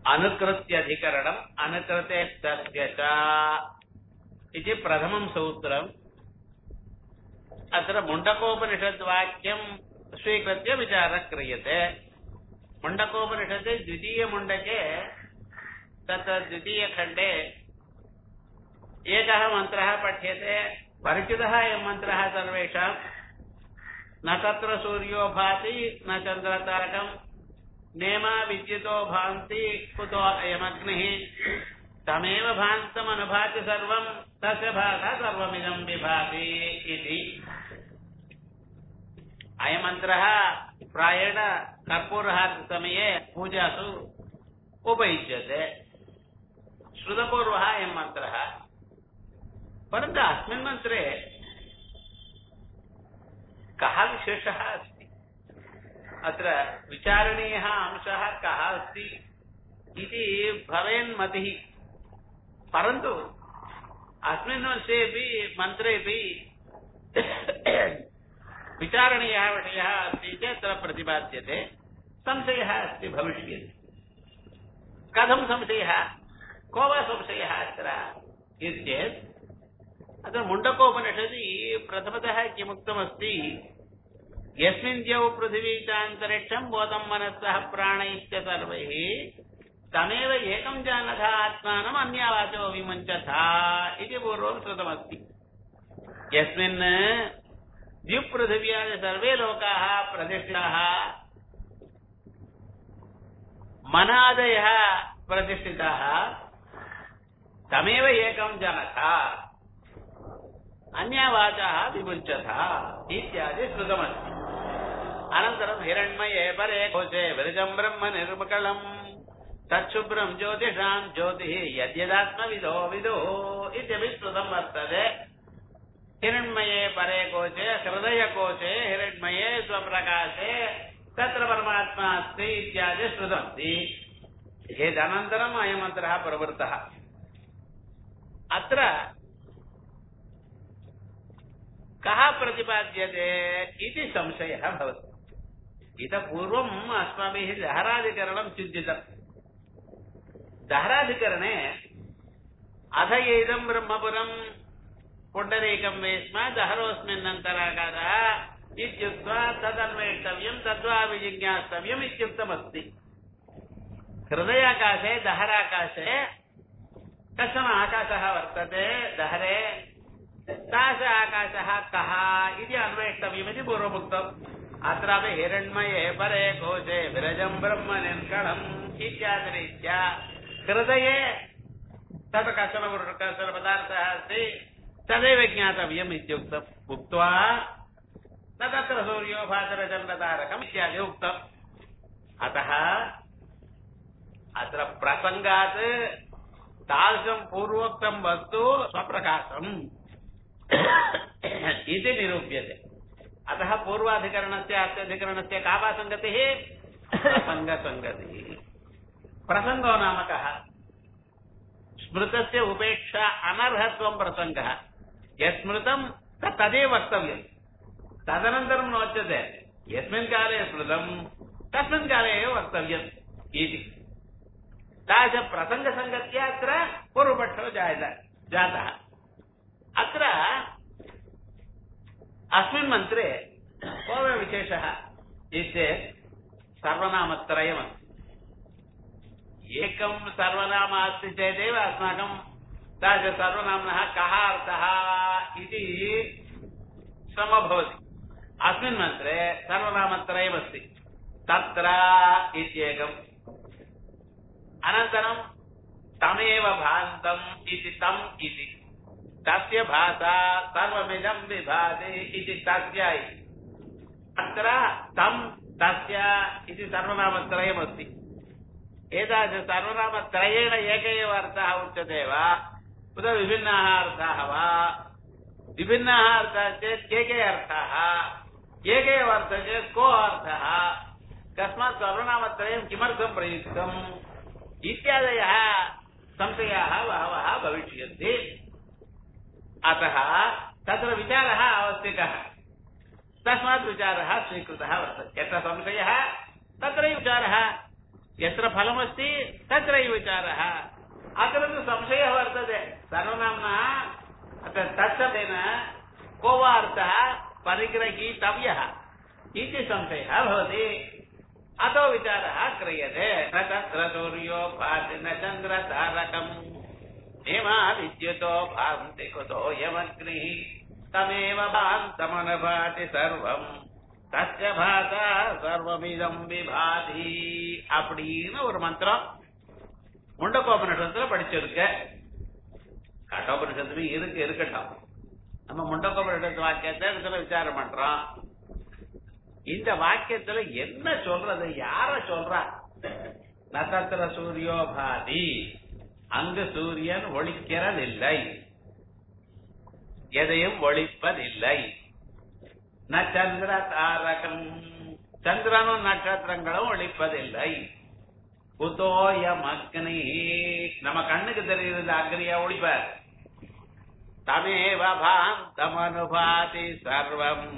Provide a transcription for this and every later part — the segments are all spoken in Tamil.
अनुकृत्यधिकरणम् अनुकृते तस्य च इति प्रथमं सूत्रम् अत्र मुण्डकोपनिषद्वाक्यं स्वीकृत्य विचारः क्रियते मुण्डकोपनिषत् द्वितीयमुण्डके तत्र द्वितीयखण्डे एकः मन्त्रः पठ्यते परिचितः अयं मन्त्रः सर्वेषां न तत्र सूर्यो भाति न चन्द्रतारकम् नेमा विद्युतो भान्ति कुतो अयमग्निः तमेव भान्तमनुभाति सर्वम् तस्य भासा सर्वमिदं विभाति इति अयमन्त्रः प्रायेण कर्पूरहारसमये पूजासु उपयुज्यते श्रुतपूर्वः अयं मन्त्रः परन्तु अस्मिन् मन्त्रे कः विशेषः अस्ति अत्र विचारणीयः अंशः कः अस्ति इति भवेन्मतिः परन्तु अस्मिन् वर्षेपि मन्त्रेपि विचारणीयः विषयः अस्ति चेत् अत्र प्रतिपाद्यते संशयः अस्ति भविष्यति कथं संशयः को वा संशयः अत्र इत्येत् अत्र मुण्डकोपनिषदि प्रथमतः किमुक्तमस्ति यस्मिन् द्यौ पृथिवी चान्तरिक्षम् बोधं मनसः प्राणैश्च सर्वैः तमेव एकं जानथ आत्मानम् अन्यावाचो विमुञ्चथा इति पूर्वं श्रुतमस्ति यस्मिन् द्युपृथिव्यादि सर्वे लोकाः प्रतिष्ठिताः मनादयः प्रतिष्ठिताः तमेव एकं जनथ अन्यवाचाः विमुञ्चथा इत्यादि श्रुतमस्ति अनन्तरं हिरण्मये परे कोशे विरजं ब्रह्म निर्मकलम् तच्छुभ्रं ज्योतिषां ज्योतिः यद्यदात्मविदो विदुः इत्यपि श्रुतं वर्तते हिरण्मये परे कोशे हृदयकोशे हिरण्मये स्वप्रकाशे तत्र परमात्मा अस्ति इत्यादि श्रुतमस्ति एतदनन्तरम् अयमन्त्रः प्रवृत्तः अत्र कः प्रतिपाद्यते इति संशयः भवति इतः पूर्वम् अस्माभिः दहराधिकरणं चिन्तितम् दहराधिकरणे अथ एदं ब्रह्मपुरम् पुण्डरीकं वेस्म दहरोऽस्मिन्नन्तराकारः इत्युक्त्वा तदन्वेष्टव्यं तद्वा विजिज्ञास्तव्यम् इत्युक्तमस्ति हृदयाकाशे दहराकाशे कश्चन आकाशः वर्तते दहरे तास आकाशः कः इति अन्वेष्टव्यमिति पूर्वमुक्तम् अत्रापि हिरण्मये परे कोशे विरजम् ब्रह्म निर्गणम् इत्यादिरीत्या हृदये तत् कश्चन कश्चन पदार्थः अस्ति तदेव ज्ञातव्यम् इत्युक्तम् उक्त्वा न तत्र सूर्यो भातरचन्द्रतारकम् इत्यादि उक्तम् अतः अत्र प्रसङ्गात् तादृशं पूर्वोक्तं वस्तु स्वप्रकाशम् इति निरूप्यते अतः पूर्वाधिकरणस्य अत्याधिकरणस्य का वा सङ्गतिः प्रसङ्गसङ्गतिः प्रसङ्गो नाम कः स्मृतस्य उपेक्षा अनर्हत्वं प्रसङ्गः यत् स्मृतं तत् तदेव वक्तव्यम् तदनन्तरं नोच्यते यस्मिन् काले स्मृतं तस्मिन् काले एव वक्तव्यम् इति तादृश प्रसङ्गसङ्गत्या अत्र पूर्वपक्षो जायत जातः अत्र अस्मिन् मन्त्रे को विशेषः चेत् सर्वनामत्रयमस्ति एकं सर्वनाम अस्ति चेदेव अस्माकं तादृश सर्वनाम्नः कः अर्थः इति श्रमः भवति अस्मिन् मन्त्रे सर्वनामत्रयमस्ति तत्र इत्येकम् अनन्तरं तमेव भान्तम् इति तम् इति तस्य भाषा सर्वमिदं विभाति इति तस्य इति अत्र तं तस्य इति सर्वनामत्रयमस्ति एतादृश सर्वनामत्रयेण एक एव अर्थः उच्यते वा उत विभिन्नाः अर्थाः वा विभिन्नाः अर्थाः चेत् के के अर्थाः एक एव अर्थः चेत् को अर्थः कस्मात् सर्वनामत्रयं किमर्थं प्रयुक्तम् इत्यादयः संशयाः बहवः भविष्यन्ति अतः तत्र विचारः आवश्यकः तस्मात् विचारः स्वीकृतः वर्तते यत्र संशयः तत्र विचारः यत्र फलमस्ति तत्रैव विचारः अत्र तु संशयः वर्तते सर्वनाम्ना अत्र तत्सदेन को वा अर्थः परिग्रहीतव्यः इति संशयः भवति अतो विचारः क्रियते न तत्र सूर्यो भाति न चन्द्रतारकम् नेमा विद्युतो भान्ति कुतो यमग्निः तमेव भान्तमनभाति सर्वम् தஸ்ய பாசா சர்வமிதம் விபாதி அப்படின்னு ஒரு மந்திரம் முண்டகோபனிஷத்துல படிச்சிருக்க கட்டோபனிஷத்துலயும் இருக்கு இருக்கட்டும் நம்ம முண்டகோபனிஷத்து வாக்கியத்தை இடத்துல விசாரம் பண்றோம் இந்த வாக்கியத்துல என்ன சொல்றது யார சொல்றா நட்சத்திர சூரியோபாதி அங்கு சூரியன் ஒழிக்கிறதில்லை எதையும் ஒழிப்பதில்லை நச்சந்திர தாரகம் சந்திரனும் நட்சத்திரங்களும் ஒழிப்பதில்லை குதோயம் அக்னி நம்ம கண்ணுக்கு தெரியுது அக்னியா ஒழிப்பார் தமேவ பாந்தமனுபாதி சர்வம்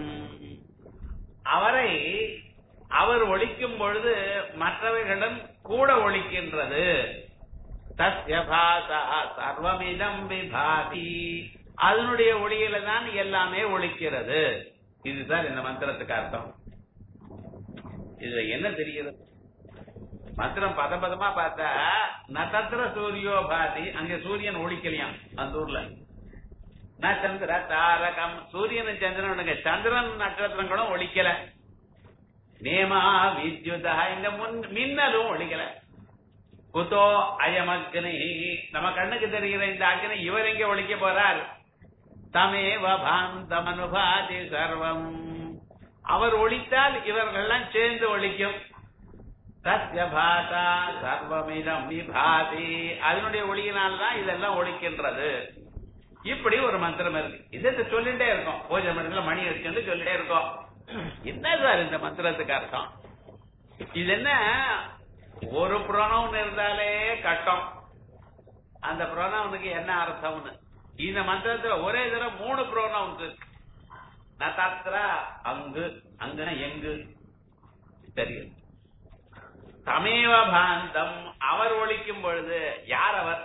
அவரை அவர் ஒழிக்கும் பொழுது மற்றவைகளும் கூட ஒழிக்கின்றது தஸ்ய பாசா சர்வமிதம் விபாதி அதனுடைய ஒளியில தான் எல்லாமே ஒழிக்கிறது இதுதான் இந்த மந்திரத்துக்கு அர்த்தம் இதுல என்ன தெரிகிறது மந்திரம் பத பதமா பார்த்தா நட்சத்திர சூரியோபாதி அங்க சூரியன் ஒழிக்கலையாம் அந்த ஊர்ல ந சந்திர தாரகம் சூரியன் சந்திரனுங்க சந்திரன் நட்சத்திரங்களும் ஒழிக்கல நேமா வித்யுதா இந்த முன் மின்னலும் ஒழிக்கல குதோ அயம் அக்னி நம்ம கண்ணுக்கு தெரிகிற இந்த அக்னி இவர் எங்க ஒழிக்க போறார் தமேவ பாந்தமனுபாதி சர்வம் அவர் ஒழித்தால் இவர்கள்லாம் சேர்ந்து ஒழிக்கும் சத்ய பாசா சர்வமிதம் விபாதி அதனுடைய ஒளியினால் தான் இதெல்லாம் ஒழிக்கின்றது இப்படி ஒரு மந்திரம் இருக்கு இதை சொல்லிட்டே இருக்கோம் பூஜை மண்டல மணி அடிச்சுட்டு சொல்லிட்டே இருக்கோம் என்ன சார் இந்த மந்திரத்துக்கு அர்த்தம் இது என்ன ஒரு புரணம் இருந்தாலே கட்டம் அந்த புரணவனுக்கு என்ன அர்த்தம்னு இந்த மந்திரத்துல ஒரே தடவை மூணு புரோனவுன்ஸ் இருக்கு நதாத்ரா அங்கு அங்குனா எங்கு தெரியும் தமேவ பாந்தம் அவர் ஒழிக்கும் பொழுது யார் அவர்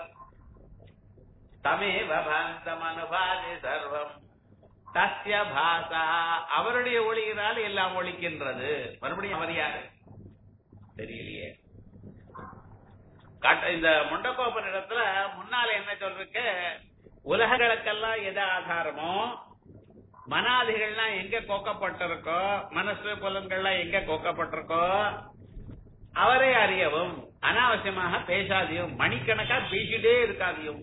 தமேவ பாந்தம் அனுபாதி சர்வம் தஸ்ய பாசா அவருடைய ஒளியினால் எல்லாம் ஒழிக்கின்றது மறுபடியும் அவர் யாரு தெரியலையே காட்ட இந்த முண்டக்கோப்பன் இடத்துல முன்னால என்ன சொல்றதுக்கு உலகங்களுக்கெல்லாம் எது ஆதாரமோ மனாதிகள்லாம் எங்க கோக்கப்பட்டிருக்கோ மனசு புலன்கள்லாம் எங்க கோக்கப்பட்டிருக்கோ அவரை அறியவும் அனாவசியமாக பேசாதியும் மணிக்கணக்கா பேசிட்டே இருக்காதியும்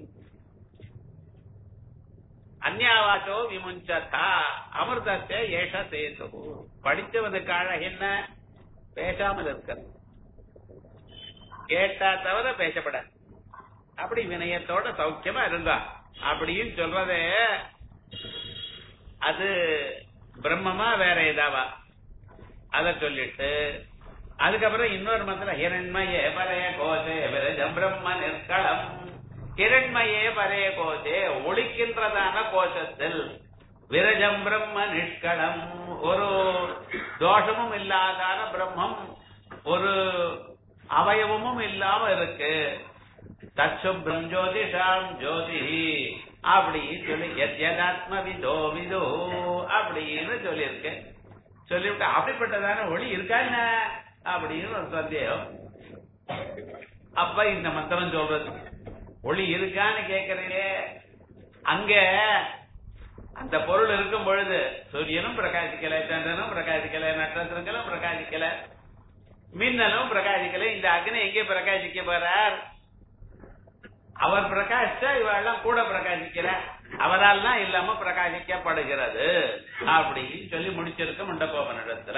அந்யாவாச்சோ விமுஞ்சதா அமிர்தத்தை ஏஷ சேது படித்தவனுக்கு அழகு என்ன பேசாமல் இருக்கிறது கேட்டா தவிர பேசப்படாது அப்படி வினயத்தோட சௌக்கியமா இருந்தா அப்படின்னு சொல்றது அது பிரம்மமா வேற ஏதாவா அத சொல்லிட்டு அதுக்கப்புறம் இன்னொரு மந்திரம் ஹிரண்மயே பரைய கோசே விரஜம் பிரம்ம நிற்களம் ஹிரண்மயே பரைய கோசே ஒழிக்கின்றதான கோஷத்தில் விரஜம் பிரம்ம நிஷ்களம் ஒரு தோஷமும் இல்லாதான பிரம்மம் ஒரு அவயவமும் இல்லாம இருக்கு தச்சுப்ரம் ஜோதிஷாம் ஜோதி அப்படின்னு சொல்லி எத்யதாத்ம விதோ விதோ அப்படின்னு சொல்லியிருக்கு சொல்லிவிட்டு அப்படிப்பட்டதான ஒளி இருக்கா என்ன அப்படின்னு ஒரு சந்தேகம் அப்ப இந்த மந்திரம் சொல்றது ஒளி இருக்கான்னு கேக்குறீங்களே அங்க அந்த பொருள் இருக்கும் பொழுது சூரியனும் பிரகாசிக்கல சந்திரனும் பிரகாசிக்கல நட்சத்திரங்களும் பிரகாசிக்கல மின்னலும் பிரகாசிக்கல இந்த அக்னி எங்கே பிரகாசிக்க போறார் அவர் பிரகாசிச்சா இவெல்லாம் கூட பிரகாசிக்கிற அவரால் தான் இல்லாம பிரகாசிக்கப்படுகிறது அப்படின்னு சொல்லி முடிச்சிருக்க முண்டகோபனிடத்துல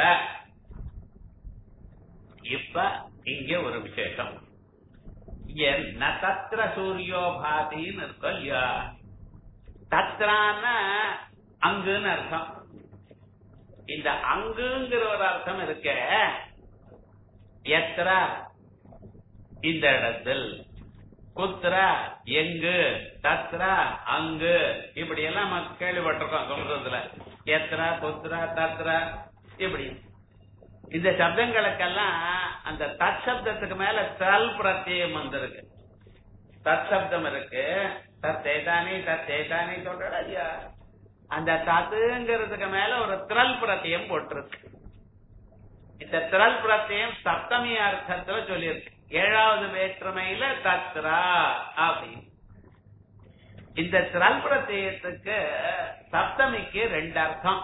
இப்ப இங்க ஒரு விசேஷம் என்ன தத்திர சூரியோபாதின்னு இருக்கும் இல்லையா தத்ரான அங்குன்னு அர்த்தம் இந்த அங்குங்கிற ஒரு அர்த்தம் இருக்க எத்திர இந்த இடத்தில் குத்திர எங்கு தத்ர அங்கு இப்படி எல்லாம் நம்ம கேள்விப்பட்டிருக்கோம் சமுதிரத்துல எத்திர குத்திர தத்ர இப்படி இந்த சப்தங்களுக்கெல்லாம் அந்த தற்சப்தத்துக்கு மேல தல் பிரத்யம் வந்திருக்கு தற்சப்தம் இருக்கு தத்தேதானி தத்தேதானி சொல்ற ஐயா அந்த தத்துங்கிறதுக்கு மேல ஒரு திரல் பிரத்தியம் போட்டிருக்கு இந்த திரல் பிரத்தியம் சப்தமி அர்த்தத்துல சொல்லியிருக்கு ஏழாவது வேற்றுமையில தத்ரா அப்படின்னு இந்த திரல் பிரத்தியத்துக்கு சப்தமிக்கு ரெண்டு அர்த்தம்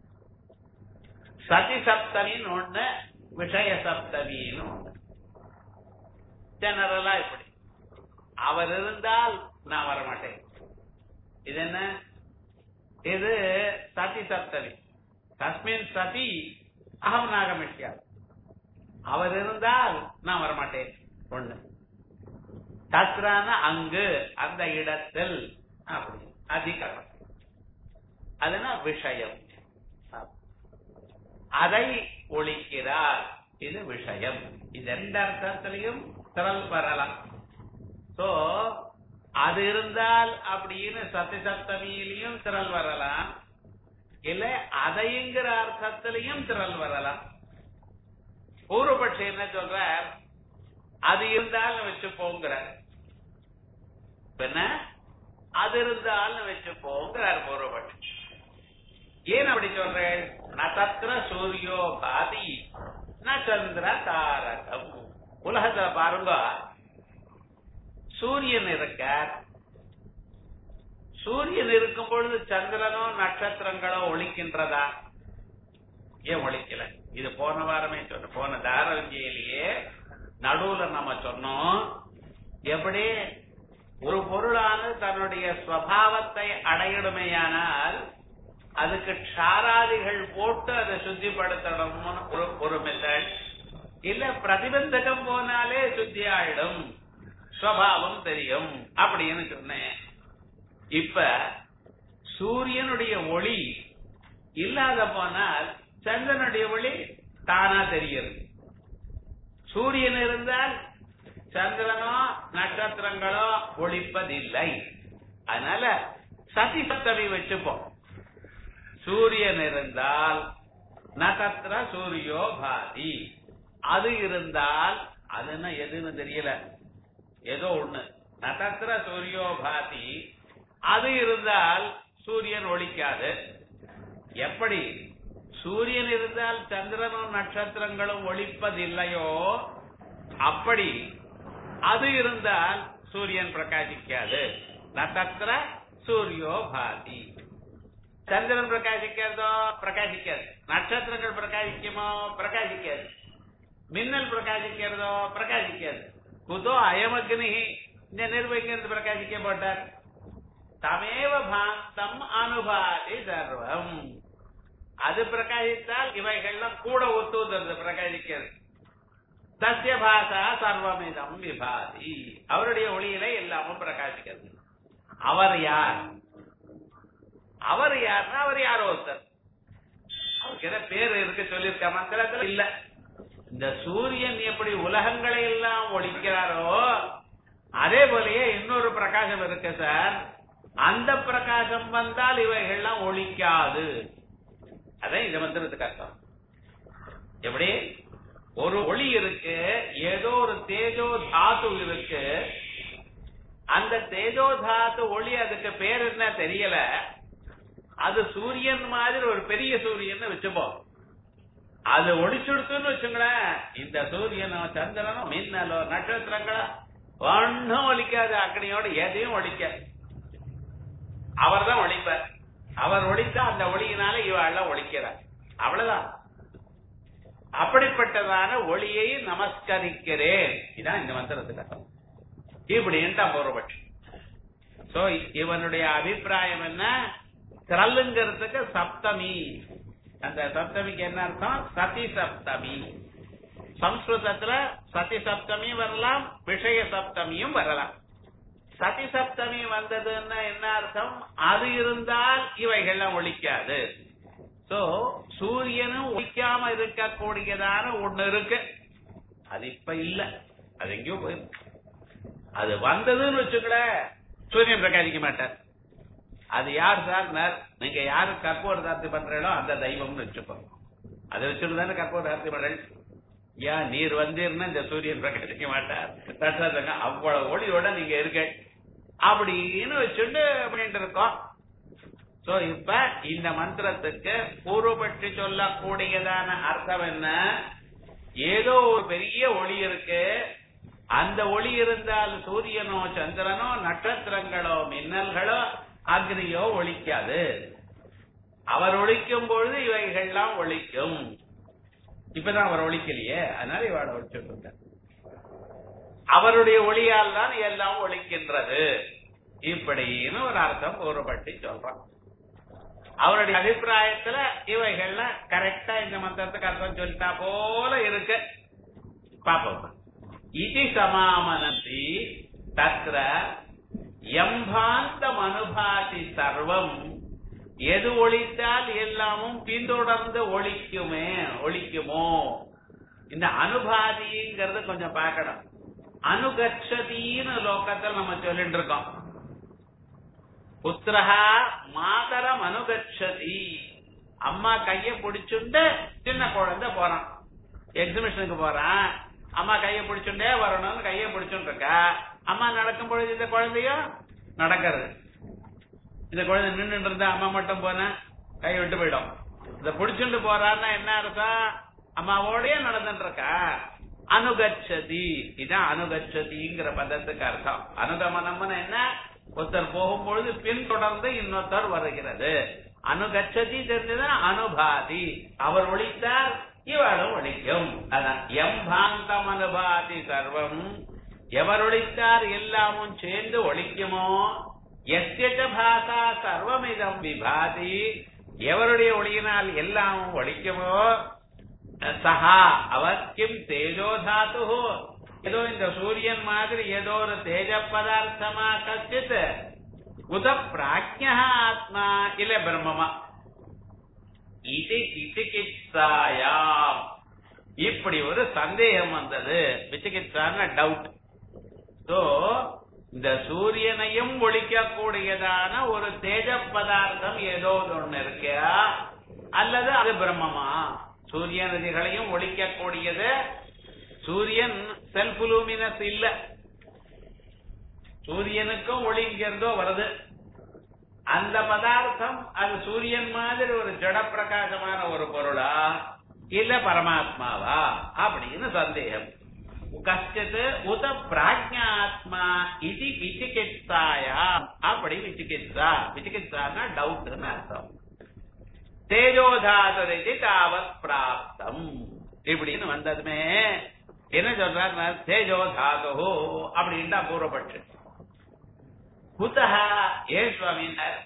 சதி சப்தமின்னு ஒண்ணு விஷய சப்தமின்னு ஒண்ணு ஜெனரலா இப்படி அவர் இருந்தால் நான் வரமாட்டேன் இது என்ன இது சதி சப்தமி தஸ்மின் சதி அகம் நாகமிஷ்யா அவர் இருந்தால் நான் வரமாட்டேன் ஒண்ணு தத்ரான அங்கு அந்த இடத்தில் அப்படி அதிகரணம் அதுனா விஷயம் அதை ஒழிக்கிறார் இது விஷயம் இது எந்த அர்த்தத்திலையும் திரள் வரலாம் சோ அது இருந்தால் அப்படின்னு சத்தி சப்தமியிலையும் திரள் வரலாம் இல்ல அதைங்கிற அர்த்தத்திலையும் திரள் வரலாம் பூர்வபட்சி என்ன சொல்ற அது இருந்தால் வச்சு போங்கிறார் என்ன அது இருந்தால் வச்சு போங்கிறார் பூர்வபட்சி ஏன் அப்படி சொல்றேன் நதத்திர சூரியோ பாதி ந சந்திர தாரகம் உலகத்துல பாருங்க சூரியன் இருக்கார் சூரியன் இருக்கும் பொழுது சந்திரனோ நட்சத்திரங்களோ ஒழிக்கின்றதா ஏன் ஒழிக்கல இது போன வாரமே சொன்ன போன தாரவியலையே நடுவுல நம்ம சொன்னோம் எப்படி ஒரு பொருளானது தன்னுடைய ஸ்வபாவத்தை அடையிடுமையானால் அதுக்கு க்ஷாராதிகள் போட்டு அதை சுத்திப்படுத்தணும்னு ஒரு ஒரு மெத்தட் இல்ல பிரதிபந்தகம் போனாலே சுத்தி ஆயிடும் ஸ்வபாவம் தெரியும் அப்படின்னு சொன்னேன் இப்ப சூரியனுடைய ஒளி இல்லாத போனால் சந்திரனுடைய ஒளி தானா தெரியுது சூரியன் இருந்தால் சந்திரனோ நட்சத்திரங்களோ ஒளிப்பதில்லை அதனால சதி சப்தமி வச்சுப்போம் சூரியன் இருந்தால் நட்சத்திர சூரியோ பாதி அது இருந்தால் அதுன்னா எதுன்னு தெரியல ஏதோ ஒண்ணு நட்சத்திர சூரியோ பாதி அது இருந்தால் சூரியன் ஒழிக்காது எப்படி சூரியன் இருந்தால் சந்திரனும் நட்சத்திரங்களும் ஒழிப்பதில்லையோ அப்படி அது இருந்தால் சூரியன் பிரகாசிக்காது நட்சத்திர சூரியோ பாதி சந்திரன் பிரகாசிக்கிறதோ பிரகாசிக்காது நட்சத்திரங்கள் பிரகாசிக்குமோ பிரகாசிக்காது மின்னல் பிரகாசிக்கிறதோ பிரகாசிக்காது குதோ அயமக்னி இந்த நிர்வகிக்கிறது பிரகாசிக்க போட்டார் தமேவ பாந்தம் அனுபாதி சர்வம் அது பிரகாசித்தால் இவைகள்லாம் கூட ஒத்துவது பிரகாசிக்கிறது சத்திய பாசா சர்வமிதம் விபாதி அவருடைய ஒளியில எல்லாமும் பிரகாசிக்கிறது அவர் யார் அவர் யாருன்னா அவர் யாரோ ஒருத்தர் அவருக்கு என்ன பேர் இருக்கு சொல்லியிருக்க மந்திரத்துல இல்ல இந்த சூரியன் எப்படி உலகங்களை எல்லாம் ஒழிக்கிறாரோ அதே போலயே இன்னொரு பிரகாசம் இருக்கு சார் அந்த பிரகாசம் வந்தால் இவைகள்லாம் ஒழிக்காது அதான் இந்த மந்திரத்துக்கு அர்த்தம் எப்படி ஒரு ஒளி இருக்கு ஏதோ ஒரு தேஜோ தாத்து இருக்கு அந்த தேஜோ தாத்து ஒளி அதுக்கு பேர் என்ன தெரியல அது சூரியன் மாதிரி ஒரு பெரிய சூரியன் வச்சுப்போம் அது ஒளிச்சுடுத்துன்னு வச்சுங்களேன் இந்த சூரியனோ சந்திரனோ மின்னலோ நட்சத்திரங்களோ ஒன்னும் ஒழிக்காது அக்னியோட எதையும் ஒழிக்காது அவர் தான் ஒழிப்பார் அவர் ஒழித்தா அந்த ஒளியினால இவாள் ஒழிக்கிறார் அவ்வளவுதான் அப்படிப்பட்டதான ஒளியை நமஸ்கரிக்கிறேன் இதான் இந்த மந்திரத்துக்கு அர்த்தம் இப்படின்ட்டு பூர்வபட்சி சோ இவனுடைய அபிப்பிராயம் என்ன திரல்லுங்கிறதுக்கு சப்தமி அந்த சப்தமிக்கு என்ன அர்த்தம் சதி சப்தமி சம்ஸ்கிருதத்துல சதி சப்தமி வரலாம் விஷய சப்தமியும் வரலாம் சதி சப்தமி வந்ததுன்னா என்ன அர்த்தம் அது இருந்தால் இவைகள்லாம் ஒழிக்காது சோ சூரியனும் ஒழிக்காம இருக்கக்கூடியதான ஒண்ணு இருக்கு அது இப்ப இல்ல அது எங்கேயோ போயிருக்கு அது வந்ததுன்னு வச்சுக்கல சூரியன் பிரகாசிக்க மாட்டார் அது யார் சார் நீங்க யாரு கற்பூர தார்த்தி பண்றீங்களோ அந்த தெய்வம்னு வச்சுக்கோ அதை வச்சுட்டு தானே கற்பூர தார்த்தி பண்றேன் ஏன் நீர் வந்தீர்னா இந்த சூரியன் பிரகாசிக்க மாட்டார் நட்சத்திரங்க அவ்வளவு ஒளியோட நீங்க இருக்க அப்படின்னு வச்சுட்டு அப்படின்ட்டு இருக்கோம் சோ இப்ப இந்த மந்திரத்துக்கு பூர்வப்பட்டு சொல்லக்கூடியதான அர்த்தம் என்ன ஏதோ ஒரு பெரிய ஒளி இருக்கு அந்த ஒளி இருந்தால் சூரியனோ சந்திரனோ நட்சத்திரங்களோ மின்னல்களோ அக்னியோ ஒழிக்காது அவர் ஒழிக்கும் பொழுது இவைகள்லாம் ஒழிக்கும் இப்பதான் அவர் ஒழிக்கலையே அதனால இவாட ஒழிச்சுட்டு இருக்கார் அவருடைய ஒளியால் தான் எல்லாம் ஒழிக்கின்றது இப்படின்னு ஒரு அர்த்தம் கூறப்பட்டு சொல்றான் அவருடைய அபிப்பிராயத்துல இவைகள்ல கரெக்டா இந்த மந்திரத்துக்கு அர்த்தம் சொல்லிட்டா போல இருக்கு பாப்போம் இது சமாமனதி தத்ர எம்பாந்தம் அனுபாதி சர்வம் எது ஒழித்தால் எல்லாமும் பின்தொடர்ந்து ஒழிக்குமே ஒழிக்குமோ இந்த அனுபாதிங்கிறது கொஞ்சம் பார்க்கணும் அனுகச்சதின்னு லோகத்தில் நம்ம சொல்லிட்டு இருக்கோம் புத்திரஹா மாதரம் அனுகச்சதி அம்மா கைய பிடிச்சுண்டு சின்ன குழந்தை போறான் எக்ஸிபிஷனுக்கு போறான் அம்மா கைய பிடிச்சுட்டே வரணும்னு கைய பிடிச்சுட்டு இருக்கா அம்மா நடக்கும் பொழுது இந்த குழந்தையும் நடக்கிறது இந்த குழந்தை நின்று இருந்தா அம்மா மட்டும் போனா கை விட்டு போயிடும் இத பிடிச்சுட்டு போறான்னா என்ன அர்த்தம் அம்மாவோடய நடந்துட்டு இருக்கா அனுகச்சதி இதான் அனுகச்சதிங்கிற பதத்துக்கு அர்த்தம் அனுகமனம்னு என்ன ஒருத்தர் போகும்பொழுது பின்தொடர்ந்து இன்னொருத்தர் வருகிறது அனுகச்சதி தெரிஞ்சதுன்னா அனுபாதி அவர் ஒழித்தார் இவளும் ஒழிக்கும் அதான் எம்பாந்தம் அனுபாதி சர்வம் எவர் ஒழித்தார் எல்லாமும் சேர்ந்து ஒழிக்குமோ எஸ்யச்ச பாசா சர்வமிதம் விபாதி எவருடைய ஒளியினால் எல்லாமும் ஒழிக்குமோ சஹா அவர் கிம் தேஜோ தாத்து ஏதோ இந்த சூரியன் மாதிரி ஏதோ ஒரு தேஜ பதார்த்தமா கச்சித் உத பிராஜ்யா ஆத்மா இல்ல பிரம்மமா இது விசிகிச்சாயாம் இப்படி ஒரு சந்தேகம் வந்தது விசிகிச்சான டவுட் சோ இந்த சூரியனையும் ஒழிக்கக்கூடியதான ஒரு தேஜ பதார்த்தம் ஏதோ ஒண்ணு இருக்கா அல்லது அது பிரம்மமா சூரிய நதிகளையும் ஒழிக்கக்கூடியது சூரியன் செல்ஃப் லூமினஸ் இல்ல சூரியனுக்கும் ஒளி இங்கிருந்தோ வருது அந்த பதார்த்தம் அது சூரியன் மாதிரி ஒரு ஜட பிரகாசமான ஒரு பொருளா இல்ல பரமாத்மாவா அப்படின்னு சந்தேகம் கஷ்டத்து உத பிராஜ்யாத்மா இது விசிகித்சாயா அப்படி விசிகித்சா விசிகித்சான்னா டவுட்னு அர்த்தம் தேஜோதாதுரிதி தாவத் பிராப்தம் இப்படின்னு வந்ததுமே என்ன சொல்றார் தேஜோதாது அப்படின்னு பூர்வப்பட்டு குதः ஏ சுவாமினர்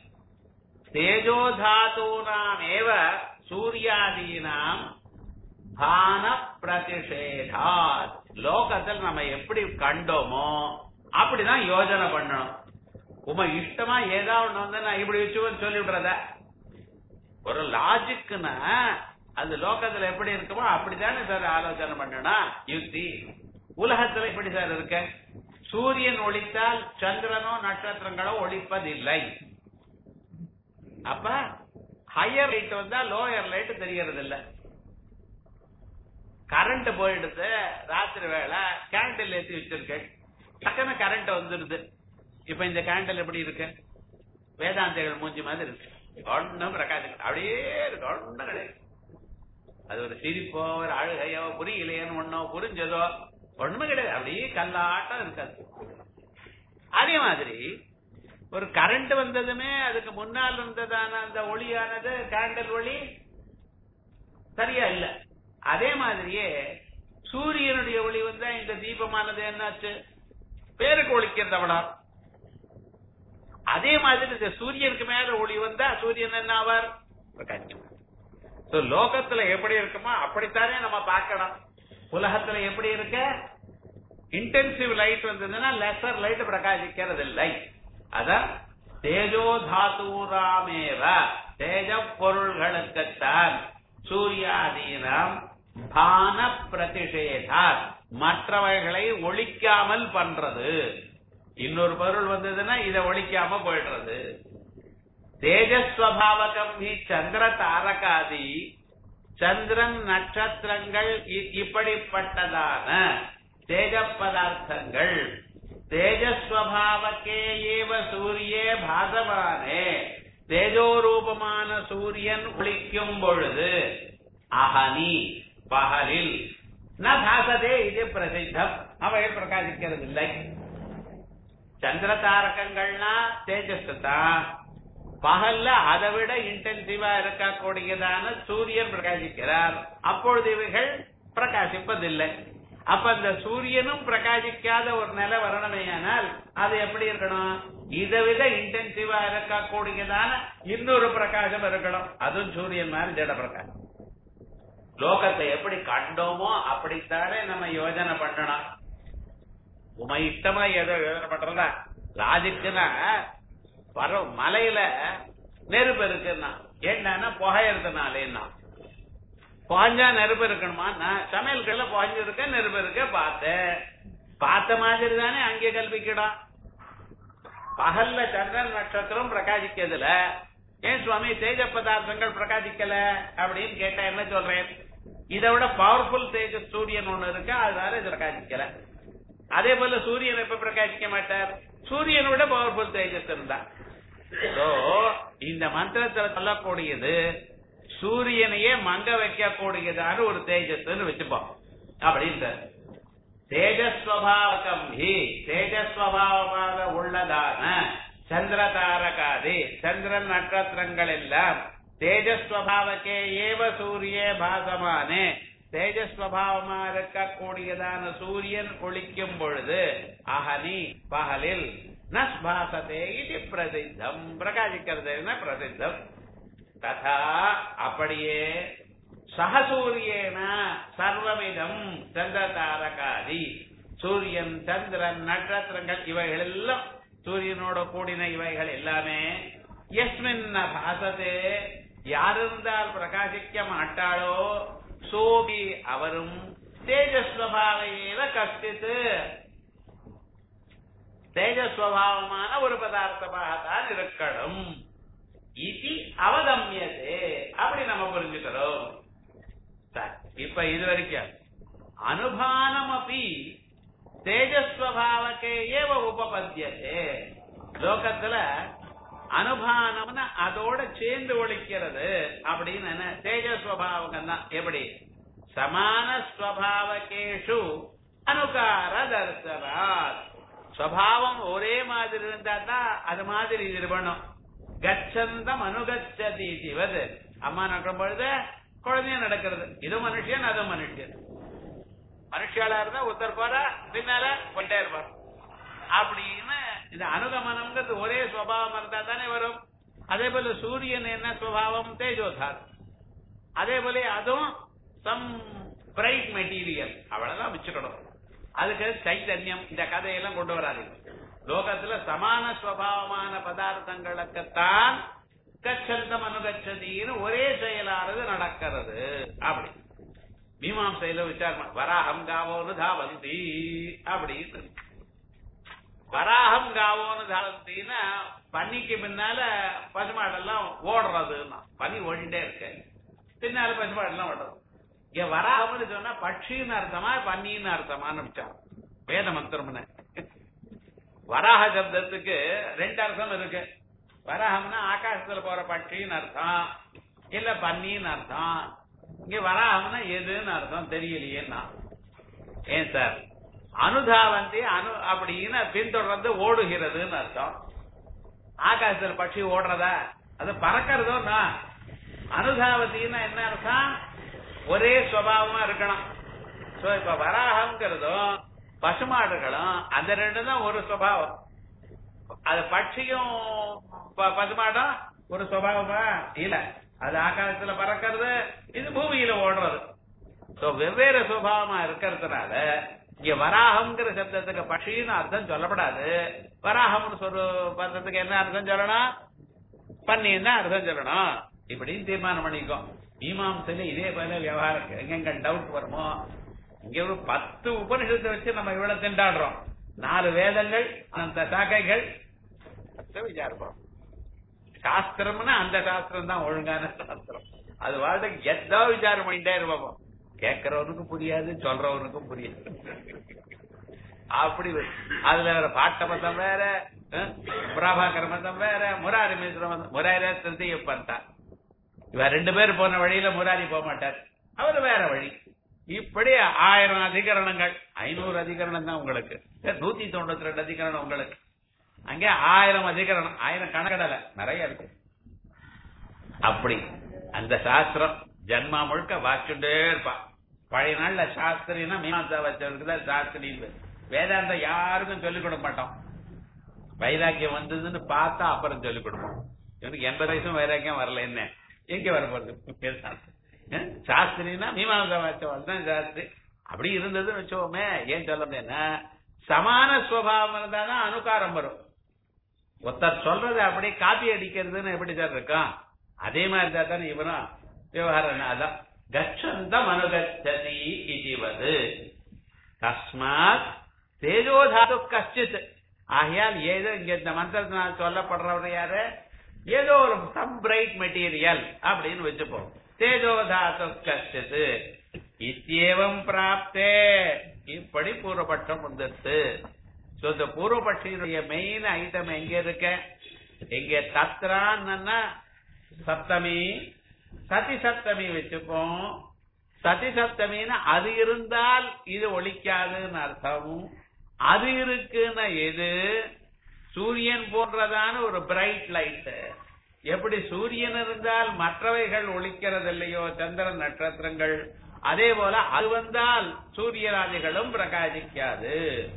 தேஜோதாத்தூனாமேவ சூர்யாதீனாம் பான பிரதிஷேதாத் லோகத்தில் நம்ம எப்படி கண்டோமோ அப்படிதான் யோஜனை பண்ணணும் உம இஷ்டமா ஏதாவது ஒண்ணு வந்து நான் இப்படி வச்சு சொல்லி விடுறத ஒரு லாஜிக்னா அது லோகத்துல எப்படி இருக்குமோ அப்படித்தானே சார் ஆலோசனை பண்ணணும் யுக்தி உலகத்துல எப்படி சார் இருக்க சூரியன் ஒழித்தால் சந்திரனோ நட்சத்திரங்களோ ஒழிப்பதில்லை அப்ப ஹையர் லைட் வந்தா லோயர் லைட் தெரியறது இல்ல கரண்ட் போயிடுது ராத்திரி வேலை கேண்டில் ஏத்தி வச்சிருக்கேன் டக்குன்னு கரண்ட் வந்துடுது இப்ப இந்த கேண்டில் எப்படி இருக்கு வேதாந்திகள் மூஞ்சி மாதிரி இருக்கு ஒன்னும் பிரகாசம் அப்படியே இருக்கு ஒன்னும் கிடையாது அது ஒரு சிரிப்போ ஒரு அழுகையோ புரியலையோன்னு ஒன்னோ புரிஞ்சதோ ஒண்ணுமே கிடையாது அப்படியே கல்லாட்டம் இருக்காது அதே மாதிரி ஒரு கரண்ட் வந்ததுமே அதுக்கு முன்னால் இருந்ததான அந்த ஒளியானது கேண்டல் ஒளி சரியா இல்ல அதே மாதிரியே சூரியனுடைய ஒளி வந்தா இந்த தீபமானது என்னாச்சு பேருக்கு ஒழிக்கிறது அவ்வளோ அதே மாதிரி இந்த சூரியனுக்கு மேல ஒளி வந்தா சூரியன் என்ன ஆவார் பிரகாசிக்கும் So, லோகத்துல எப்படி இருக்குமோ அப்படித்தானே நம்ம பார்க்கணும் உலகத்துல எப்படி இருக்க இன்டென்சிவ் லைட் வந்ததுன்னா லெசர் லைட் பிரகாசிக்கிறது இல்லை அதான் தேஜோ தாத்தூராமேவ தேஜ பொருள்களுக்குத்தான் சூர்யாதீனம் பான பிரதிஷேதார் மற்றவைகளை ஒழிக்காமல் பண்றது இன்னொரு பொருள் வந்ததுன்னா இதை ஒழிக்காம போயிடுறது தேஜஸ்வபாவகம் ஹி சந்திர தாரகாதி சந்திரன் நட்சத்திரங்கள் இ- இப்படிப்பட்டதான தேஜ பதார்த்தங்கள் தேஜஸ்வபாவக்கே ஏவ சூரியே பாசமானே தேஜோரூபமான சூரியன் ஒளிக்கும் பொழுது அகனி பகலில் ந பாசதே இது பிரசித்தம் அவைகள் பிரகாசிக்கிறது இல்லை சந்திர தாரகங்கள்னா தேஜஸ் தான் பகல்ல அதை விட இன்டென்சிவா இருக்கக்கூடியதான சூரியன் பிரகாசிக்கிறார் அப்பொழுது இவைகள் பிரகாசிப்பதில்லை அப்ப அந்த சூரியனும் பிரகாசிக்காத ஒரு நிலை வரணுமேயானால் அது எப்படி இருக்கணும் இதை விட இன்டென்சிவா இருக்கக்கூடியதான இன்னொரு பிரகாசம் இருக்கணும் அதுவும் சூரியன் மாதிரி ஜட பிரகாசம் லோகத்தை எப்படி கண்டோமோ அப்படித்தானே நம்ம யோஜனை பண்ணணும் உமை இஷ்டமா ஏதோ யோசனை பண்றதா லாஜிக்குன்னா வர மலையில நெருப்பு இருக்குன்னா என்னன்னா புகையறதுனாலேன்னா புகஞ்சா நெருப்பு இருக்கணுமா நான் சமையல்கள்ல புகஞ்சிருக்க நெருப்பு இருக்க பார்த்தேன் பார்த்த மாதிரி தானே அங்கே கல்பிக்கணும் பகல்ல சந்திரன் நட்சத்திரம் பிரகாசிக்கிறதுல ஏன் சுவாமி தேஜ பதார்த்தங்கள் பிரகாசிக்கல அப்படின்னு கேட்டா என்ன சொல்றேன் இதை விட பவர்ஃபுல் தேஜ சூரியன் ஒண்ணு இருக்கு அதனால இது பிரகாசிக்கல அதே போல சூரியன் எப்ப பிரகாசிக்க மாட்டார் சூரியனை விட பவர்ஃபுல் தேஜஸ் இருந்தா So, இந்த மந்திரத்துல சொல்லக்கூடியது சூரியனையே மங்க வைக்கக்கூடியதான ஒரு தேஜஸ்ன்னு வச்சுப்போம் அப்படின்ற தேஜஸ்வபாவகம் ஹி தேஜஸ்வபாவமாக உள்ளதான சந்திர தாரகாதி சந்திரன் நட்சத்திரங்கள் எல்லாம் தேஜஸ்வபாவக்கே ஏவ சூரிய பாசமானே தேஜஸ்வபாவமா இருக்கக்கூடியதான சூரியன் ஒளிக்கும் பொழுது அகனி பகலில் நஸ்பாசதே இது பிரசித்தம் பிரகாசிக்கிறது என்ன பிரசித்தம் ததா அப்படியே சகசூரியேன சர்வமிதம் சந்திர தாரகாதி சூரியன் சந்திரன் நட்சத்திரங்கள் இவைகள் எல்லாம் சூரியனோட கூடின இவைகள் எல்லாமே எஸ்மின் பாசத்தே யாரிருந்தால் பிரகாசிக்க மாட்டாளோ சோபி அவரும் தேஜஸ்வபாவையில கஷ்டித்து தேஜஸ்வபாவமான ஒரு பதார்த்தமாகத்தான் இருக்கணும் இது அவதமியதே அப்படி நம்ம புரிஞ்சுக்கிறோம் சரி, இப்ப இது வரைக்கும் அனுபானம் அப்படி தேஜஸ்வபாவக்கே ஏவ உபபத்தியதே லோகத்துல அனுபானம்னு அதோட சேர்ந்து ஒழிக்கிறது அப்படின்னு என்ன தேஜஸ்வபாவம் தான் எப்படி சமான ஸ்வபாவகேஷு அனுகார தர்சனாத் ஸ்வபாவம் ஒரே மாதிரி இருந்தா தான் அது மாதிரி இது பண்ணும் கச்சந்தம் அனுகச்சதி சிவது அம்மா நடக்கும் பொழுது குழந்தைய நடக்கிறது இது மனுஷன் அது மனுஷன் மனுஷாலா இருந்தா ஒருத்தர் போறா பின்னால கொண்டே இருப்பார் அப்படின்னு இந்த அனுகமனம்ங்கிறது ஒரே சுவாவம் இருந்தா தானே வரும் அதே போல சூரியன் என்ன சுவாவம் தேஜோதார் அதே போல அதுவும் சம் பிரைட் மெட்டீரியல் அவ்வளவுதான் வச்சுக்கணும் அதுக்கு சைத்தன்யம் இந்த கதையெல்லாம் கொண்டு வராது லோகத்துல சமான ஸ்வபாவமான பதார்த்தங்களுக்குத்தான் கச்சந்தம் அனுகச்சதின்னு ஒரே செயலானது நடக்கிறது அப்படி மீமாசையில விசாரம் வராகம் காவோன்னு தாவந்தி அப்படின்னு வராகம் காவோன்னு தாவந்தின்னா பன்னிக்கு பின்னால பசுமாடெல்லாம் ஓடுறதுன்னா பனி ஓடிட்டே இருக்கு பின்னால பசுமாடெல்லாம் ஓடுறது இங்க வராகம்னு சொன்னா பட்சின்னு அர்த்தமா பன்னின்னு அர்த்தமான்னு விசாரம் வேத மந்திரம்னு வராக சப்தத்துக்கு ரெண்டு அர்த்தம் இருக்கு வராகம்னா ஆகாசத்துல போற பட்சின்னு அர்த்தம் இல்ல பன்னின்னு அர்த்தம் இங்க வராகம்னா எதுன்னு அர்த்தம் தெரியலையேன்னா ஏன் சார் அனுதாவந்தி அனு அப்படின்னு பின்தொடர்ந்து ஓடுகிறதுன்னு அர்த்தம் ஆகாசத்துல பட்சி ஓடுறதா அது பறக்கிறதோன்னா அனுதாவத்தின்னா என்ன அர்த்தம் ஒரே சுவாவமா இருக்கணும் சோ இப்ப வராகங்கிறதும் பசுமாடுகளும் அந்த ரெண்டு தான் ஒரு சுவாவம் அது பட்சியும் ப- பசுமாடும் ஒரு சுவாவமா இல்ல அது ஆகாசத்துல பறக்கிறது இது பூமியில ஓடுறது சோ வெவ்வேறு சுபாவமா இருக்கிறதுனால இங்க வராகம்ங்கிற சப்தத்துக்கு பட்சின்னு அர்த்தம் சொல்லப்படாது வராகம்னு சொல்ற பதத்துக்கு என்ன அர்த்தம் சொல்லணும் பண்ணின்னு தான் அர்த்தம் சொல்லணும் இப்படின்னு தீர்மானம் பண்ணிக்கோ மீமாம்சையில இதே போல விவகாரம் எங்கெங்க டவுட் வருமோ இங்க ஒரு பத்து உபனிஷத்தை வச்சு நம்ம இவ்வளவு திண்டாடுறோம் நாலு வேதங்கள் அந்த சாக்கைகள் அதை விசாரிப்போம் சாஸ்திரம்னா அந்த சாஸ்திரம் தான் ஒழுங்கான சாஸ்திரம் அது வாழ்க்கை எதோ விசாரம் பண்ணிட்டே இருப்போம் கேட்கறவனுக்கு புரியாது சொல்றவனுக்கும் புரியாது அப்படி வரும். அதுல வேற பாட்ட மதம் வேற அஹ், பிரபாகர மதம் வேற முராரி மிஸ்ர மதம் முராரி திருத்திய பந்தா இவ ரெண்டு பேர் போன வழியில முராரி போக மாட்டார் அவர் வேற வழி இப்படி ஆயிரம் அதிகரணங்கள் ஐநூறு அதிகரணம் தான் உங்களுக்கு நூத்தி தொண்ணூத்தி ரெண்டு அதிகரணம் உங்களுக்கு அங்கே ஆயிரம் அதிகரணம் ஆயிரம் கணக்கடல நிறைய இருக்கு அப்படி அந்த சாஸ்திரம் ஜன்மா முழுக்க வாச்சுட்டே இருப்பான் பழைய நாள்ல சாஸ்திரினா மீமாசா வச்சவருக்கு தான் சாஸ்திரி வேதாந்தம் யாருக்கும் சொல்லிக் கொடுக்க மாட்டோம் வைராக்கியம் வந்ததுன்னு பார்த்தா அப்புறம் சொல்லிக் கொடுப்போம் எனக்கு எண்பது வயசும் வைராக்கியம் வரல என்ன எங்க வர போறது அஹ் சாஸ்திரினா மீமாசா வச்சவள் தான் சாஸ்திரி அப்படி இருந்ததுன்னு வச்சோமே ஏன் சொல்ல முடியும்னா சமான சுவாவம் இருந்தாதான் அனுகாரம் வரும் ஒருத்தர் சொல்றதை அப்படியே காப்பி அடிக்கிறதுன்னு எப்படி சார் இருக்கும் அதே மாதிரி தான் தானே இவனும் விவகாரம் அதான் கச்சந்தம் அனுகச்சதி இதுவது தஸ்மாத் தேஜோதாது கஷ்டித் ஆகையால் ஏதோ இங்க இந்த மந்திரத்தினால் சொல்லப்படுறவர் யாரு ஏதோ ஒரு சம் பிரைட் மெட்டீரியல் அப்படின்னு வச்சுப்போம் தேஜோதாது கஷ்டித் இத்தியேவம் பிராப்தே இப்படி பூர்வபட்சம் வந்துருச்சு சோ இந்த பூர்வபட்சியினுடைய மெயின் ஐட்டம் எங்க இருக்க எங்க தத்ரான்னா சப்தமி சதி சப்தமி வச்சுப்போம் சதி சப்தமின்னா அது இருந்தால் இது ஒழிக்காதுன்னு அர்த்தம் அது இருக்குன்னா எது சூரியன் போன்றதான ஒரு பிரைட் லைட் எப்படி சூரியன் இருந்தால் மற்றவைகள் ஒழிக்கிறது இல்லையோ சந்திரன் நட்சத்திரங்கள் அதே போல அது வந்தால் சூரியராதிகளும் பிரகாசிக்காது